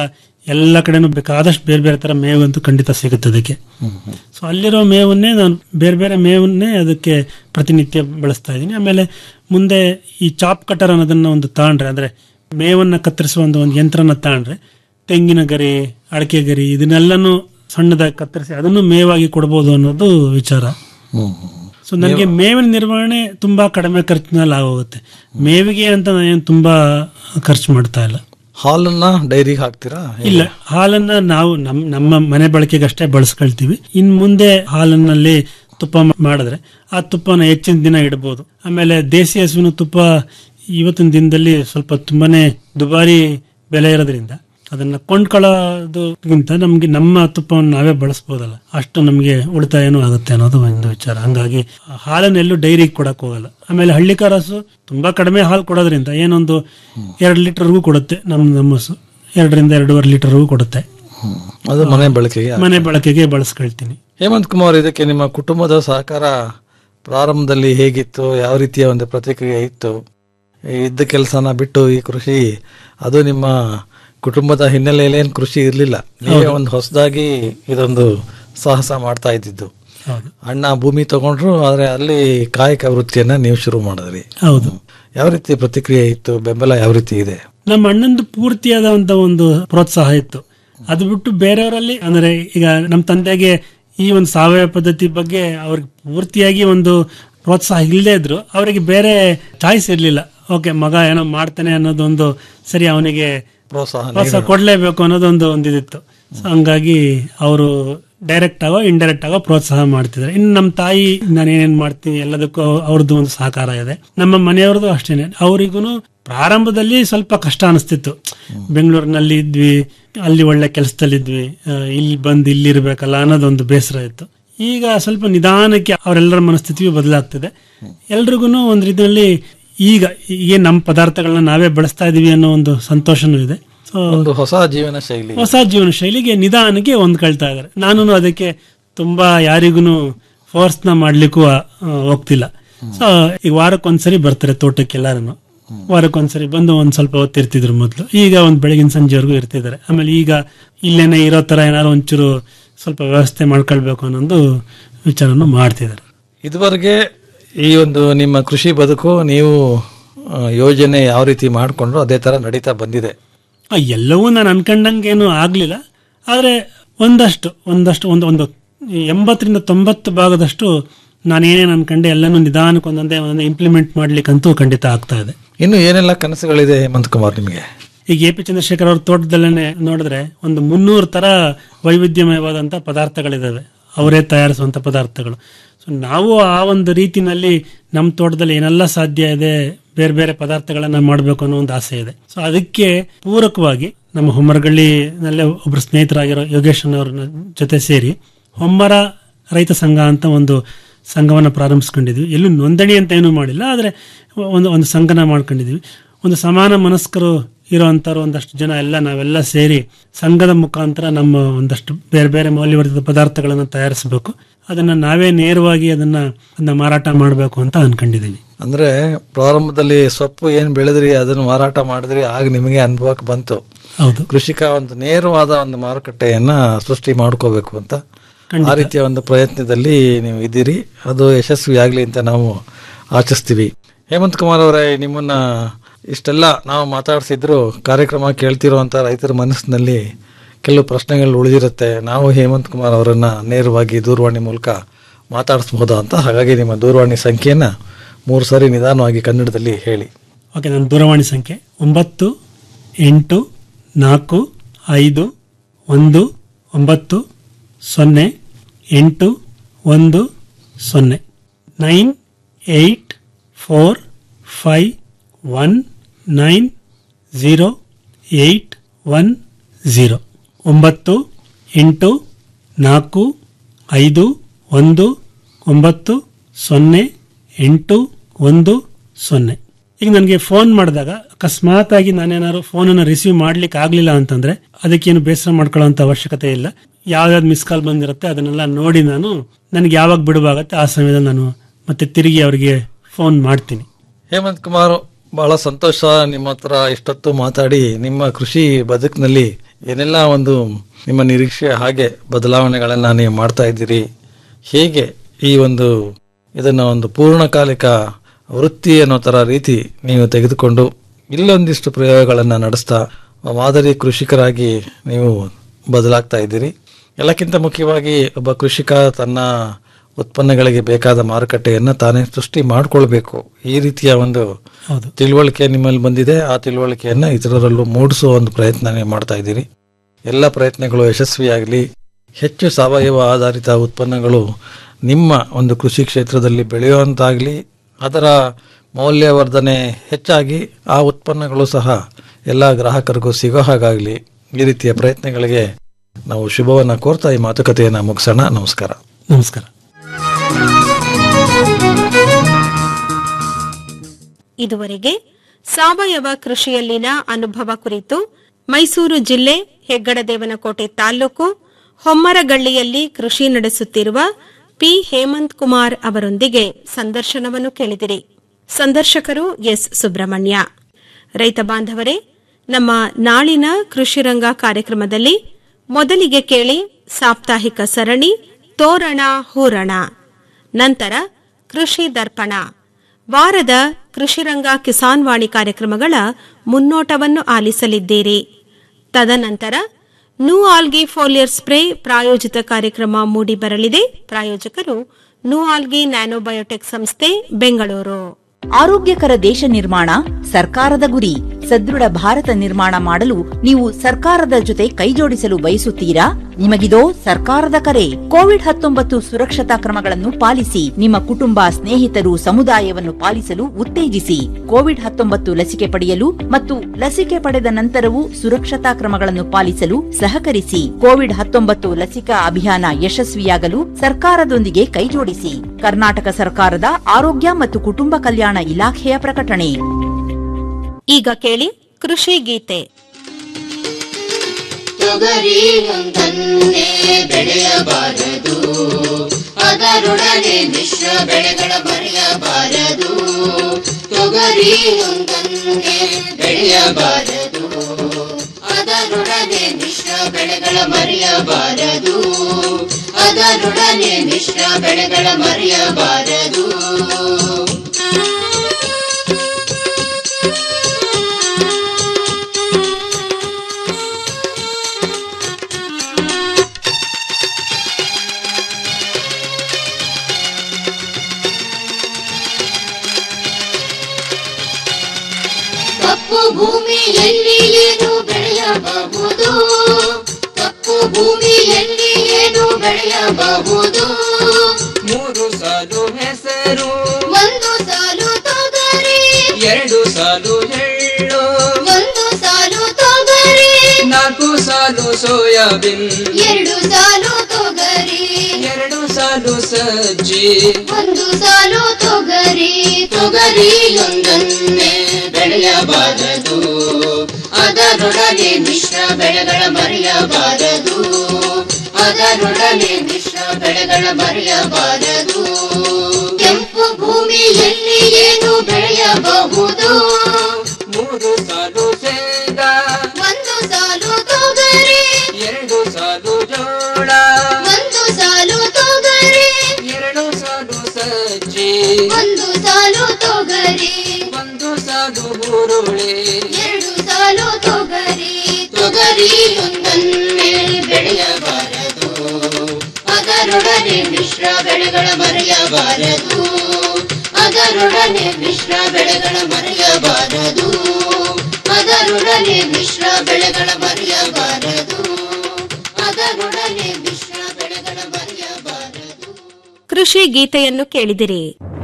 ಎಲ್ಲ ಕಡೆನೂ ಬೇಕಾದಷ್ಟು ಬೇರೆ ಬೇರೆ ತರ ಮೇವಂತೂ ಖಂಡಿತ ಸಿಗುತ್ತೆ ಅದಕ್ಕೆ ಸೊ ಅಲ್ಲಿರೋ ಮೇವನ್ನೇ ನಾನು ಬೇರೆ ಬೇರೆ ಮೇವನ್ನೇ ಅದಕ್ಕೆ ಪ್ರತಿನಿತ್ಯ ಬಳಸ್ತಾ ಇದ್ದೀನಿ ಆಮೇಲೆ ಮುಂದೆ ಈ ಚಾಪ್ ಕಟರ್ ಅನ್ನೋದನ್ನ ಒಂದು ತಾಂಡ್ರೆ ಅಂದ್ರೆ ಮೇವನ್ನ ಕತ್ತರಿಸುವ ಒಂದು ಒಂದು ಯಂತ್ರನ ತಾಂಡ್ರೆ ತೆಂಗಿನ ಗರಿ ಅಡಕೆ ಗರಿ ಇದನ್ನೆಲ್ಲನೂ ಸಣ್ಣದಾಗಿ ಕತ್ತರಿಸಿ ಅದನ್ನು ಮೇವಾಗಿ ಕೊಡ್ಬೋದು ಅನ್ನೋದು ವಿಚಾರ ಸೊ ನನಗೆ ಮೇವಿನ ನಿರ್ವಹಣೆ ತುಂಬಾ ಕಡಿಮೆ ಖರ್ಚಿನಲ್ಲಿ ಆಗೋಗುತ್ತೆ ಮೇವಿಗೆ ಅಂತ ನಾನೇನು ತುಂಬಾ ಖರ್ಚು ಮಾಡ್ತಾ ಇಲ್ಲ ಹಾಲನ್ನ ಡೈರಿಗೆ ಹಾಕ್ತೀರಾ ಇಲ್ಲ ಹಾಲನ್ನ ನಾವು ನಮ್ ನಮ್ಮ ಮನೆ ಬಳಕೆಗೆ ಅಷ್ಟೇ ಬಳಸ್ಕೊಳ್ತೀವಿ ಇನ್ ಮುಂದೆ ಹಾಲನ್ನಲ್ಲಿ ತುಪ್ಪ ಮಾ- ಮಾಡಿದ್ರೆ ಆ ತುಪ್ಪನ ಹೆಚ್ಚಿನ ದಿನ ಇಡಬಹುದು ಆಮೇಲೆ ದೇಸಿ ಹಸುವಿನ ತುಪ್ಪ ಇವತ್ತಿನ ದಿನದಲ್ಲಿ ಸ್ವಲ್ಪ ತುಂಬಾನೇ ದುಬಾರಿ ಬೆಲೆ ಇರೋದ್ರಿಂದ ಅದನ್ನ ಕೊಂಡ್ಕೊಳ್ಳೋದಕ್ಕಿಂತ ನಮ್ಗೆ ನಮ್ಮ ತುಪ್ಪವನ್ನು ನಾವೇ ಬಳಸ್ಬೋದಲ್ಲ ಅಷ್ಟು ನಮ್ಗೆ ಉಳಿತಾಯನೂ ಆಗುತ್ತೆ ಅನ್ನೋದು ಒಂದು ವಿಚಾರ ಹಂಗಾಗಿ ಹಾಲನ್ನ ಎಲ್ಲೂ ಡೈರಿಗೆ ಕೊಡಕ್ ಹೋಗಲ್ಲ ಆಮೇಲೆ ಹಳ್ಳಿಕಾರ ಹಸು ತುಂಬಾ ಕಡಿಮೆ ಹಾಲು ಕೊಡೋದ್ರಿಂದ ಏನೊಂದು ಎರಡು ಲೀಟರ್ಗೂ ಕೊಡುತ್ತೆ ನಮ್ಮ ನಮ್ಮ ಹಸು ಎರಡರಿಂದ ಎರಡೂವರೆ ಲೀಟರ್ಗೂ ಕೊಡುತ್ತೆ ಅದು ಮನೆ ಬಳಕೆಗೆ ಮನೆ ಬಳಕೆಗೆ ಬಳಸ್ಕೊಳ್ತೀನಿ ಹೇಮಂತ್ ಕುಮಾರ್ ಇದಕ್ಕೆ ನಿಮ್ಮ ಕುಟುಂಬದ ಸಹಕಾರ ಪ್ರಾರಂಭದಲ್ಲಿ ಹೇಗಿತ್ತು ಯಾವ ರೀತಿಯ ಒಂದು ಪ್ರತಿಕ್ರಿಯೆ ಇತ್ತು ಇದ್ದ ಕೆಲಸನ ಬಿಟ್ಟು ಈ ಕೃಷಿ ಅದು ನಿಮ್ಮ ಕುಟುಂಬದ ಹಿನ್ನೆಲೆಯಲ್ಲಿ ಏನು ಕೃಷಿ ಇರಲಿಲ್ಲ ನೀವೇ ಒಂದು ಹೊಸದಾಗಿ ಇದೊಂದು ಸಾಹಸ ಮಾಡ್ತಾ ಇದ್ದಿದ್ದು ಹೌದು ಅಣ್ಣ ಭೂಮಿ ತಗೊಂಡ್ರು ಆದ್ರೆ ಅಲ್ಲಿ ಕಾಯಕ ವೃತ್ತಿಯನ್ನ ನೀವು ಶುರು ಮಾಡಿದ್ರಿ ಹೌದು ಯಾವ ರೀತಿ ಪ್ರತಿಕ್ರಿಯೆ ಇತ್ತು ಬೆಂಬಲ ಯಾವ ರೀತಿ ಇದೆ ನಮ್ಮ ಅಣ್ಣಂದು ಪೂರ್ತಿಯಾದಂತ ಒಂದು ಪ್ರೋತ್ಸಾಹ ಇತ್ತು ಅದು ಬಿಟ್ಟು ಬೇರೆಯವರಲ್ಲಿ ಅಂದ್ರೆ ಈಗ ನಮ್ಮ ತಂದೆಗೆ ಈ ಒಂದು ಸಾವಯವ ಪದ್ಧತಿ ಬಗ್ಗೆ ಅವ್ರಿಗೆ ಪೂರ್ತಿಯಾಗಿ ಒಂದು ಪ್ರೋತ್ಸಾಹ ಇಲ್ಲದೆ ಇದ್ರು ಅವರಿಗೆ ಬೇರೆ ಚಾಯ್ಸ್ ಇರಲಿಲ್ಲ ಓಕೆ ಮಗ ಏನೋ ಮಾಡ್ತಾನೆ ಅನ್ನೋದೊಂದು ಸರಿ ಅವನಿಗೆ ಪ್ರೋತ್ಸಾಹ ಪ್ರೋತ್ಸಾಹ ಕೊಡ್ಲೇಬೇಕು ಅನ್ನೋದೊಂದು ಒಂದಿದಿತ್ತು So ಹಂಗಾಗಿ ಅವರು ಡೈರೆಕ್ಟ್ ಆಗೋ ಇಂಡೈರೆಕ್ಟ್ ಆಗೋ ಪ್ರೋತ್ಸಾಹ ಮಾಡ್ತಿದ್ದಾರೆ ಇನ್ನು ನಮ್ಮ ತಾಯಿ ನಾನು ಏನೇನ್ ಮಾಡ್ತೀನಿ ಎಲ್ಲದಕ್ಕೂ ಅವ್ರದ್ದು ಒಂದು ಸಹಕಾರ ಇದೆ ನಮ್ಮ ಮನೆಯವ್ರದ್ದು ಅಷ್ಟೇನೆ ಅವರಿಗೂ ಪ್ರಾರಂಭದಲ್ಲಿ ಸ್ವಲ್ಪ ಕಷ್ಟ ಅನಿಸ್ತಿತ್ತು ಬೆಂಗಳೂರಿನಲ್ಲಿ ಇದ್ವಿ ಅಲ್ಲಿ ಒಳ್ಳೆ ಕೆಲಸದಲ್ಲಿದ್ವಿ ಆ, ಇಲ್ಲಿ ಬಂದು ಇಲ್ಲಿ ಇರ್ಬೇಕಲ್ಲ ಅನ್ನೋದೊಂದು ಬೇಸರ ಇತ್ತು ಈಗ ಸ್ವಲ್ಪ ನಿಧಾನಕ್ಕೆ ಅವರೆಲ್ಲರ ಮನಸ್ಥಿತಿಯು ಬದಲಾಗ್ತಿದೆ ಎಲ್ರಿಗೂ ಒಂದು ರೀತಿಯಲ್ಲಿ ಈಗ ಈಗ ನಮ್ಮ ಪದಾರ್ಥಗಳನ್ನ ನಾವೇ ಬಳಸ್ತಾ ಇದೀವಿ ಅನ್ನೋ ಒಂದು ಸಂತೋಷನೂ ಇದೆ ಸೊ ಒಂದು ಹೊಸ ಜೀವನ ಶೈಲಿ ಹೊಸ ಜೀವನ ಶೈಲಿಗೆ ನಿಧಾನಕ್ಕೆ ಹೊಂದ್ಕೊಳ್ತಾ ಇದ್ದಾರೆ ನಾನು ಅದಕ್ಕೆ ತುಂಬಾ ಯಾರಿಗೂ ಫೋರ್ಸ್ನ ಮಾಡ್ಲಿಕ್ಕೂ ಆ, ಹೋಗ್ತಿಲ್ಲ ಸೊ ಈಗ ವಾರಕ್ಕೊಂದ್ಸರಿ ಬರ್ತಾರೆ ತೋಟಕ್ಕೆ ಎಲ್ಲಾರು ವಾರಕ್ಕೊಂದ್ಸರಿ ಬಂದು ಒಂದ್ ಸ್ವಲ್ಪ ಹೊತ್ತಿರ್ತಿದ್ರು ಮೊದಲು ಈಗ ಒಂದ್ ಬೆಳಗಿನ ಸಂಜೆವರೆಗೂ ಇರ್ತಿದ್ದಾರೆ ಆಮೇಲೆ ಈಗ ಇಲ್ಲೇನೆ ಇರೋ ತರ ಏನಾದ್ರು ಒಂಚೂರು ಸ್ವಲ್ಪ ವ್ಯವಸ್ಥೆ ಮಾಡ್ಕೊಳ್ಬೇಕು ಅನ್ನೋದು ವಿಚಾರನು ಮಾಡ್ತಿದ್ದಾರೆ ಇದುವರೆಗೆ ಈ ಒಂದು ನಿಮ್ಮ ಕೃಷಿ ಬದುಕು ನೀವು ಆ, ಯೋಜನೆ ಯಾವ ರೀತಿ ಮಾಡಿಕೊಂಡ್ರು ಅದೇ ತರ ನಡೀತಾ ಬಂದಿದೆ ಆ, ಎಲ್ಲವೂ ನಾನು ಅನ್ಕೊಂಡಂಗೆ ಏನು ಆಗ್ಲಿಲ್ಲ ಆದ್ರೆ ಒಂದಷ್ಟು ಒಂದಷ್ಟು ಒಂದು ಒಂದು ಎಂಬತ್ತರಿಂದ ತೊಂಬತ್ತು ಭಾಗದಷ್ಟು ನಾನು ಏನೇನು ಅನ್ಕೊಂಡೆ ಎಲ್ಲನೂ ನಿಧಾನಕ್ಕೆ ಒಂದೊಂದೇ ಒಂದೊಂದೇ ಇಂಪ್ಲಿಮೆಂಟ್ ಮಾಡ್ಲಿಕ್ಕಂತೂ ಖಂಡಿತ ಆಗ್ತಾ ಇದೆ ಇನ್ನು ಏನೆಲ್ಲ ಕನಸುಗಳಿದೆ ಹೇಮಂತ್ ಕುಮಾರ್ ನಿಮಗೆ ಈಗ ಎ ಪಿ ಚಂದ್ರಶೇಖರ್ ಅವ್ರ ತೋಟದಲ್ಲೇ ನೋಡಿದ್ರೆ ಒಂದು ಮುನ್ನೂರು ತರ ವೈವಿಧ್ಯಮಯವಾದಂತ ಪದಾರ್ಥಗಳಿದಾವೆ ಅವರೇ ತಯಾರಿಸುವಂತ ಪದಾರ್ಥಗಳು ಸೊ ನಾವು ಆ ಒಂದು ರೀತಿನಲ್ಲಿ ನಮ್ಮ ತೋಟದಲ್ಲಿ ಏನೆಲ್ಲ ಸಾಧ್ಯ ಇದೆ ಬೇರೆ ಬೇರೆ ಪದಾರ್ಥಗಳನ್ನ ಮಾಡಬೇಕು ಅನ್ನೋ ಒಂದು ಆಸೆ ಇದೆ ಸೊ ಅದಕ್ಕೆ ಪೂರಕವಾಗಿ ನಮ್ಮ ಹೊಮ್ಮರಗಳ್ಳಿನಲ್ಲೇ ಒಬ್ರು ಸ್ನೇಹಿತರಾಗಿರೋ ಯೋಗೇಶ್ ಅವ್ರ ಜೊತೆ ಸೇರಿ ಹೊಮ್ಮರ ರೈತ ಸಂಘ ಅಂತ ಒಂದು ಸಂಘವನ್ನ ಪ್ರಾರಂಭಿಸ್ಕೊಂಡಿದ್ವಿ ಎಲ್ಲೂ ನೋಂದಣಿ ಅಂತ ಏನೂ ಮಾಡಿಲ್ಲ ಆದರೆ ಒಂದು ಒಂದು ಸಂಘನ ಮಾಡ್ಕೊಂಡಿದ್ವಿ ಒಂದು ಸಮಾನ ಮನಸ್ಕರು ಇರೋಂಥವ್ರು ಒಂದಷ್ಟು ಜನ ಎಲ್ಲ ನಾವೆಲ್ಲ ಸೇರಿ ಸಂಘದ ಮುಖಾಂತರ ನಮ್ಮ ಒಂದಷ್ಟು ಬೇರೆ ಬೇರೆ ಮೌಲ್ಯವರ್ಧಿತ ಪದಾರ್ಥಗಳನ್ನು ತಯಾರಿಸಬೇಕು ಅದನ್ನ ನಾವೇ ನೇರವಾಗಿ ಅದನ್ನ ಅದನ್ನ ಮಾರಾಟ ಮಾಡಬೇಕು ಅಂತ ಅನ್ಕೊಂಡಿದೀವಿ ಅಂದ್ರೆ ಪ್ರಾರಂಭದಲ್ಲಿ ಸೊಪ್ಪು ಏನ್ ಬೆಳೆದ್ರಿ ಅದನ್ನು ಮಾರಾಟ ಮಾಡಿದ್ರಿ ಆಗ ನಿಮಗೆ ಅನುಭವಕ್ಕೆ ಬಂತು ಹೌದು ಕೃಷಿಕ ಒಂದು ನೇರವಾದ ಒಂದು ಮಾರುಕಟ್ಟೆಯನ್ನ ಸೃಷ್ಟಿ ಮಾಡ್ಕೋಬೇಕು ಅಂತ ಆ ರೀತಿಯ ಒಂದು ಪ್ರಯತ್ನದಲ್ಲಿ ನೀವು ಇದ್ದೀರಿ ಅದು ಯಶಸ್ವಿ ಆಗ್ಲಿ ಅಂತ ನಾವು ಆಶಿಸ್ತೀವಿ ಹೇಮಂತ್ ಕುಮಾರ್ ಅವರೇ ನಿಮ್ಮನ್ನ ಇಷ್ಟೆಲ್ಲ ನಾವು ಮಾತಾಡ್ಸಿದ್ರು ಕಾರ್ಯಕ್ರಮ ಕೇಳ್ತಿರುವಂತ ರೈತರ ಮನಸ್ಸಿನಲ್ಲಿ ಕೆಲವು ಪ್ರಶ್ನೆಗಳು ಉಳಿದಿರುತ್ತೆ ನಾವು ಹೇಮಂತ್ ಕುಮಾರ್ ಅವರನ್ನ ನೇರವಾಗಿ ದೂರವಾಣಿ ಮೂಲಕ ಮಾತಾಡಿಸ್ಬೋದಾ ಅಂತ ಹಾಗಾಗಿ ನಿಮ್ಮ ದೂರವಾಣಿ ಸಂಖ್ಯೆಯನ್ನ ಮೂರು ಸಾರಿ ನಿಧಾನವಾಗಿ ಕನ್ನಡದಲ್ಲಿ ಹೇಳಿ ಓಕೆ ನನ್ನ ದೂರವಾಣಿ ಸಂಖ್ಯೆ ಒಂಬತ್ತು ಎಂಟು ನಾಲ್ಕು ಐದು ಒಂದು ಒಂಬತ್ತು ಸೊನ್ನೆ ಎಂಟು ಒಂದು ಸೊನ್ನೆ nine eight four five one nine zero eight one zero ಒಂಬತ್ತು ಎಂಟು ನಾಲ್ಕು ಐದು ಒಂದು ಒಂಬತ್ತು ಸೊನ್ನೆ ಎಂಟು ಒಂದು ಸೊನ್ನೆ ಈಗ ನನಗೆ ಫೋನ್ ಮಾಡಿದಾಗ ಅಕಸ್ಮಾತ್ ಆಗಿ ನಾನೇನಾದ್ರು ಫೋನನ್ನು ರಿಸೀವ್ ಮಾಡ್ಲಿಕ್ಕೆ ಆಗ್ಲಿಲ್ಲ ಅಂತಂದ್ರೆ ಅದಕ್ಕೇನು ಬೇಸರ ಮಾಡ್ಕೊಳ್ಳೋಂಥ ಅವಶ್ಯಕತೆ ಇಲ್ಲ ಯಾವ್ದಾವ್ದು ಮಿಸ್ ಕಾಲ್ ಬಂದಿರುತ್ತೆ ಅದನ್ನೆಲ್ಲ ನೋಡಿ ನಾನು ನನಗೆ ಯಾವಾಗ ಬಿಡುವಾಗತ್ತೆ ಆ ಸಮಯದಲ್ಲಿ ನಾನು ಮತ್ತೆ ತಿರುಗಿ ಅವರಿಗೆ ಫೋನ್ ಮಾಡ್ತೀನಿ ಹೇಮಂತ್ ಕುಮಾರ್ ಬಹಳ ಸಂತೋಷ ನಿಮ್ಮ ಹತ್ರ ಇಷ್ಟೊತ್ತು ಮಾತಾಡಿ ನಿಮ್ಮ ಕೃಷಿ ಬದುಕಿನಲ್ಲಿ ಏನೆಲ್ಲ ಒಂದು ನಿಮ್ಮ ನಿರೀಕ್ಷೆ ಹಾಗೆ ಬದಲಾವಣೆಗಳನ್ನು ನೀವು ಮಾಡ್ತಾ ಇದ್ದೀರಿ ಹೇಗೆ ಈ ಒಂದು ಇದನ್ನು ಒಂದು ಪೂರ್ಣಕಾಲಿಕ ವೃತ್ತಿ ಅನ್ನೋ ಥರ ರೀತಿ ನೀವು ತೆಗೆದುಕೊಂಡು ಇಲ್ಲೊಂದಿಷ್ಟು ಪ್ರಯೋಗಗಳನ್ನು ನಡೆಸ್ತಾ ಮಾದರಿ ಕೃಷಿಕರಾಗಿ ನೀವು ಬದಲಾಗ್ತಾ ಇದ್ದೀರಿ ಎಲ್ಲಕ್ಕಿಂತ ಮುಖ್ಯವಾಗಿ ಒಬ್ಬ ಕೃಷಿಕ ತನ್ನ ಉತ್ಪನ್ನಗಳಿಗೆ ಬೇಕಾದ ಮಾರುಕಟ್ಟೆಯನ್ನು ತಾನೇ ಸೃಷ್ಟಿ ಮಾಡಿಕೊಳ್ಬೇಕು ಈ ರೀತಿಯ ಒಂದು ಹೌದು ತಿಳುವಳಿಕೆ ನಿಮ್ಮಲ್ಲಿ ಬಂದಿದೆ ಆ ತಿಳುವಳಿಕೆಯನ್ನು ಇತರರಲ್ಲೂ ಮೂಡಿಸುವ ಒಂದು ಪ್ರಯತ್ನ ನೀವು ಮಾಡ್ತಾ ಇದ್ದೀರಿ ಎಲ್ಲ ಪ್ರಯತ್ನಗಳು ಯಶಸ್ವಿಯಾಗಲಿ ಹೆಚ್ಚು ಸಾವಯವ ಆಧಾರಿತ ಉತ್ಪನ್ನಗಳು ನಿಮ್ಮ ಒಂದು ಕೃಷಿ ಕ್ಷೇತ್ರದಲ್ಲಿ ಬೆಳೆಯುವಂತಾಗಲಿ ಅದರ ಮೌಲ್ಯವರ್ಧನೆ ಹೆಚ್ಚಾಗಿ ಆ ಉತ್ಪನ್ನಗಳು ಸಹ ಎಲ್ಲ ಗ್ರಾಹಕರಿಗೂ ಸಿಗೋ ಹಾಗಾಗಲಿ ಈ ರೀತಿಯ ಪ್ರಯತ್ನಗಳಿಗೆ ನಾವು ಶುಭವನ್ನು ಕೋರ್ತಾ ಈ ಮಾತುಕತೆಯನ್ನು ಮುಗಿಸೋಣ ನಮಸ್ಕಾರ ನಮಸ್ಕಾರ ಇದುವರೆಗೆ ಸಾವಯವ ಕೃಷಿಯಲ್ಲಿನ ಅನುಭವ ಕುರಿತು ಮೈಸೂರು ಜಿಲ್ಲೆ ಹೆಗ್ಗಡದೇವನಕೋಟೆ ತಾಲೂಕು ಹೊಮ್ಮರಗಳ್ಳಿಯಲ್ಲಿ ಕೃಷಿ ನಡೆಸುತ್ತಿರುವ ಪಿ ಹೇಮಂತ್ ಕುಮಾರ್ ಅವರೊಂದಿಗೆ ಸಂದರ್ಶನವನ್ನು ಕೇಳಿದಿರಿ ಸಂದರ್ಶಕರು ಎಸ್ ಸುಬ್ರಹ್ಮಣ್ಯ ರೈತ ಬಾಂಧವರೇ ನಮ್ಮ ನಾಳಿನ ಕೃಷಿರಂಗ ಕಾರ್ಯಕ್ರಮದಲ್ಲಿ ಮೊದಲಿಗೆ ಕೇಳಿ ಸಾಪ್ತಾಹಿಕ ಸರಣಿ ತೋರಣ ಹೂರಣ ನಂತರ ಕೃಷಿ ದರ್ಪಣ ವಾರದ ಕೃಷಿರಂಗ ಕಿಸಾನ್ ವಾಣಿ ಕಾರ್ಯಕ್ರಮಗಳ ಮುನ್ನೋಟವನ್ನು ಆಲಿಸಲಿದ್ದೀರಿ ತದನಂತರ ನ್ಯೂ ಆಲ್ಗಿ ಫೋಲಿಯರ್ ಸ್ಪ್ರೇ ಪ್ರಾಯೋಜಿತ ಕಾರ್ಯಕ್ರಮ ಮೂಡಿಬರಲಿದೆ ಪ್ರಾಯೋಜಕರು ನ್ಯೂ ಆಲ್ಗಿ ನ್ಯಾನೋಬಯೋಟೆಕ್ ಸಂಸ್ಥೆ ಬೆಂಗಳೂರು ಆರೋಗ್ಯಕರ ದೇಶ ನಿರ್ಮಾಣ ಸರ್ಕಾರದ ಗುರಿ ಸದೃಢ ಭಾರತ ನಿರ್ಮಾಣ ಮಾಡಲು ನೀವು ಸರ್ಕಾರದ ಜೊತೆ ಕೈಜೋಡಿಸಲು ಬಯಸುತ್ತೀರಾ ನಿಮಗಿದೋ ಸರ್ಕಾರದ ಕರೆ ಕೋವಿಡ್ ಹತ್ತೊಂಬತ್ತು ಸುರಕ್ಷತಾ ಕ್ರಮಗಳನ್ನು ಪಾಲಿಸಿ ನಿಮ್ಮ ಕುಟುಂಬ ಸ್ನೇಹಿತರು ಸಮುದಾಯವನ್ನು ಪಾಲಿಸಲು ಉತ್ತೇಜಿಸಿ ಕೋವಿಡ್ ಹತ್ತೊಂಬತ್ತು ಲಸಿಕೆ ಪಡೆಯಲು ಮತ್ತು ಲಸಿಕೆ ಪಡೆದ ನಂತರವೂ ಸುರಕ್ಷತಾ ಕ್ರಮಗಳನ್ನು ಪಾಲಿಸಲು ಸಹಕರಿಸಿ ಕೋವಿಡ್ ಹತ್ತೊಂಬತ್ತು ಲಸಿಕಾ ಅಭಿಯಾನ ಯಶಸ್ವಿಯಾಗಲು ಸರ್ಕಾರದೊಂದಿಗೆ ಕೈಜೋಡಿಸಿ ಕರ್ನಾಟಕ ಸರ್ಕಾರದ ಆರೋಗ್ಯ ಮತ್ತು ಕುಟುಂಬ ಕಲ್ಯಾಣ ಇಲಾಖೆಯ ಪ್ರಕಟಣೆ ಈಗ ಕೇಳಿ ಕೃಷಿ ಗೀತೆ ತೊಗರಿಯೊಂದನ್ನೇ ಬೆಳೆಯಬಾರದು ಅದರೊಡನೆ ಮಿಶ್ರ ಬೆಳೆಗಳ ಬರೆಯಬಾರದು ತೊಗರಿಯೊಂದನ್ನೇ ಬೆಳೆಯಬಾರದು ಅದರೊಡನೆ ಮಿಶ್ರ ಬೆಳೆಗಳ ಮರೆಯಬಾರದು ಅದರೊಡನೆ ಮಿಶ್ರ ಬೆಳೆಗಳ ಮರೆಯಬಾರದು ಕಪ್ಪು ಭೂಮಿಯಲ್ಲಿ ಏನು ಬೆಳೆಯಬಹುದು ಕಪ್ಪು ಭೂಮಿಯಲ್ಲಿ ಏನು ಬೆಳೆಯಬಹುದು ಮೂರು ಸಾಲು ಹೆಸರು ಒಂದು ಸಾಲು ತೊಗರಿ ಎರಡು ಸಾಲು ಎಳ್ಳು ಒಂದು ಸಾಲು ತೊಗರಿ ನಾಲ್ಕು ಸಾಲು ಸೋಯಾಬೀನ್ ಎರಡು ಸಾಲು ತೊಗರಿ ಎರಡು ಸಾಲು ಸಜ್ಜಿ ಒಂದು ಸಾಲು ತೊಗರಿ ತೊಗರಿಯೊಂದನ್ನೇ ಬೆಳೆಯಬಾರದು ಅದರೊಡನೆ ಮಿಶ್ರ ಬೆಳೆಗಳ ಮರೆಯಬಾರದು ಅದರೊಡನೆ ಮಿಶ್ರ ಬೆಳೆಗಳ ಮರೆಯಬಾರದು ಕೆಂಪು ಭೂಮಿಯಲ್ಲಿ ಏನು ಬೆಳೆಯಬಹುದು ಮೂರು ಸಾಲು ಶೇಂಗಾ ಒಂದು ಸಾಲು ತೊಗರಿ ಎರಡು ಸಾಲು ಜೋಳ ಒಂದು ಸಾಲು ತೊಗರಿ ಎರಡು ಸಾಲು ಸಜ್ಜಿ ಒಂದು ಸಾಲು ತೊಗರಿ ಒಂದು ಸಾಲು ಹುರುಳಿ ಎರಡು ಸಾಲು ತೊಗರಿ ತೊಗರಿಯೊಂದನ್ನೇ ಬೆಳೆಯಬಾರದು ಅದರೊಡನೆ ಮಿಶ್ರ ಬೆಳೆಗಳ ಮರೆಯಬಾರದು ಅದರೊಡನೆ ಮಿಶ್ರ ಬೆಳೆಗಳ ಮರೆಯಬಾರದು ಅದರೊಡನೆ ಮಿಶ್ರ ಬೆಳೆಗಳ ಮರೆಯಬಾರದು ಅದರೊಡನೆ ಮಿಶ್ರ ಬೆಳೆಗಳ ಮರೆಯಬಾರದು ಕೃಷಿ ಗೀತೆಯನ್ನು ಕೇಳಿದಿರಿ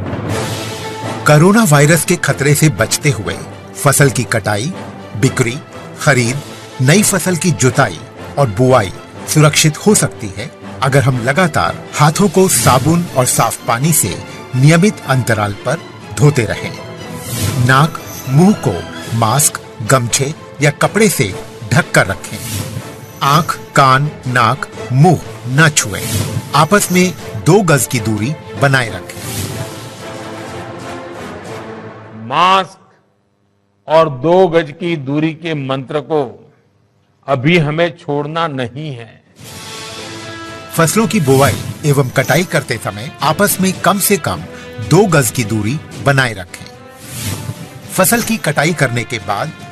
कोरोना वायरस के खतरे से बचते हुए फसल की कटाई बिक्री खरीद नई फसल की जुताई और बुआई सुरक्षित हो सकती है अगर हम लगातार हाथों को साबुन और साफ पानी से नियमित अंतराल पर धोते रहें। नाक मुंह को मास्क गमछे या कपड़े से ढक कर रखें आंख कान नाक मुंह न छुएं। आपस में दो गज की दूरी बनाए रखें मास्क और दो गज की दूरी के मंत्र को अभी हमें छोड़ना नहीं है फसलों की बुवाई एवं कटाई करते समय आपस में कम से कम दो गज की दूरी बनाए रखें फसल की कटाई करने के बाद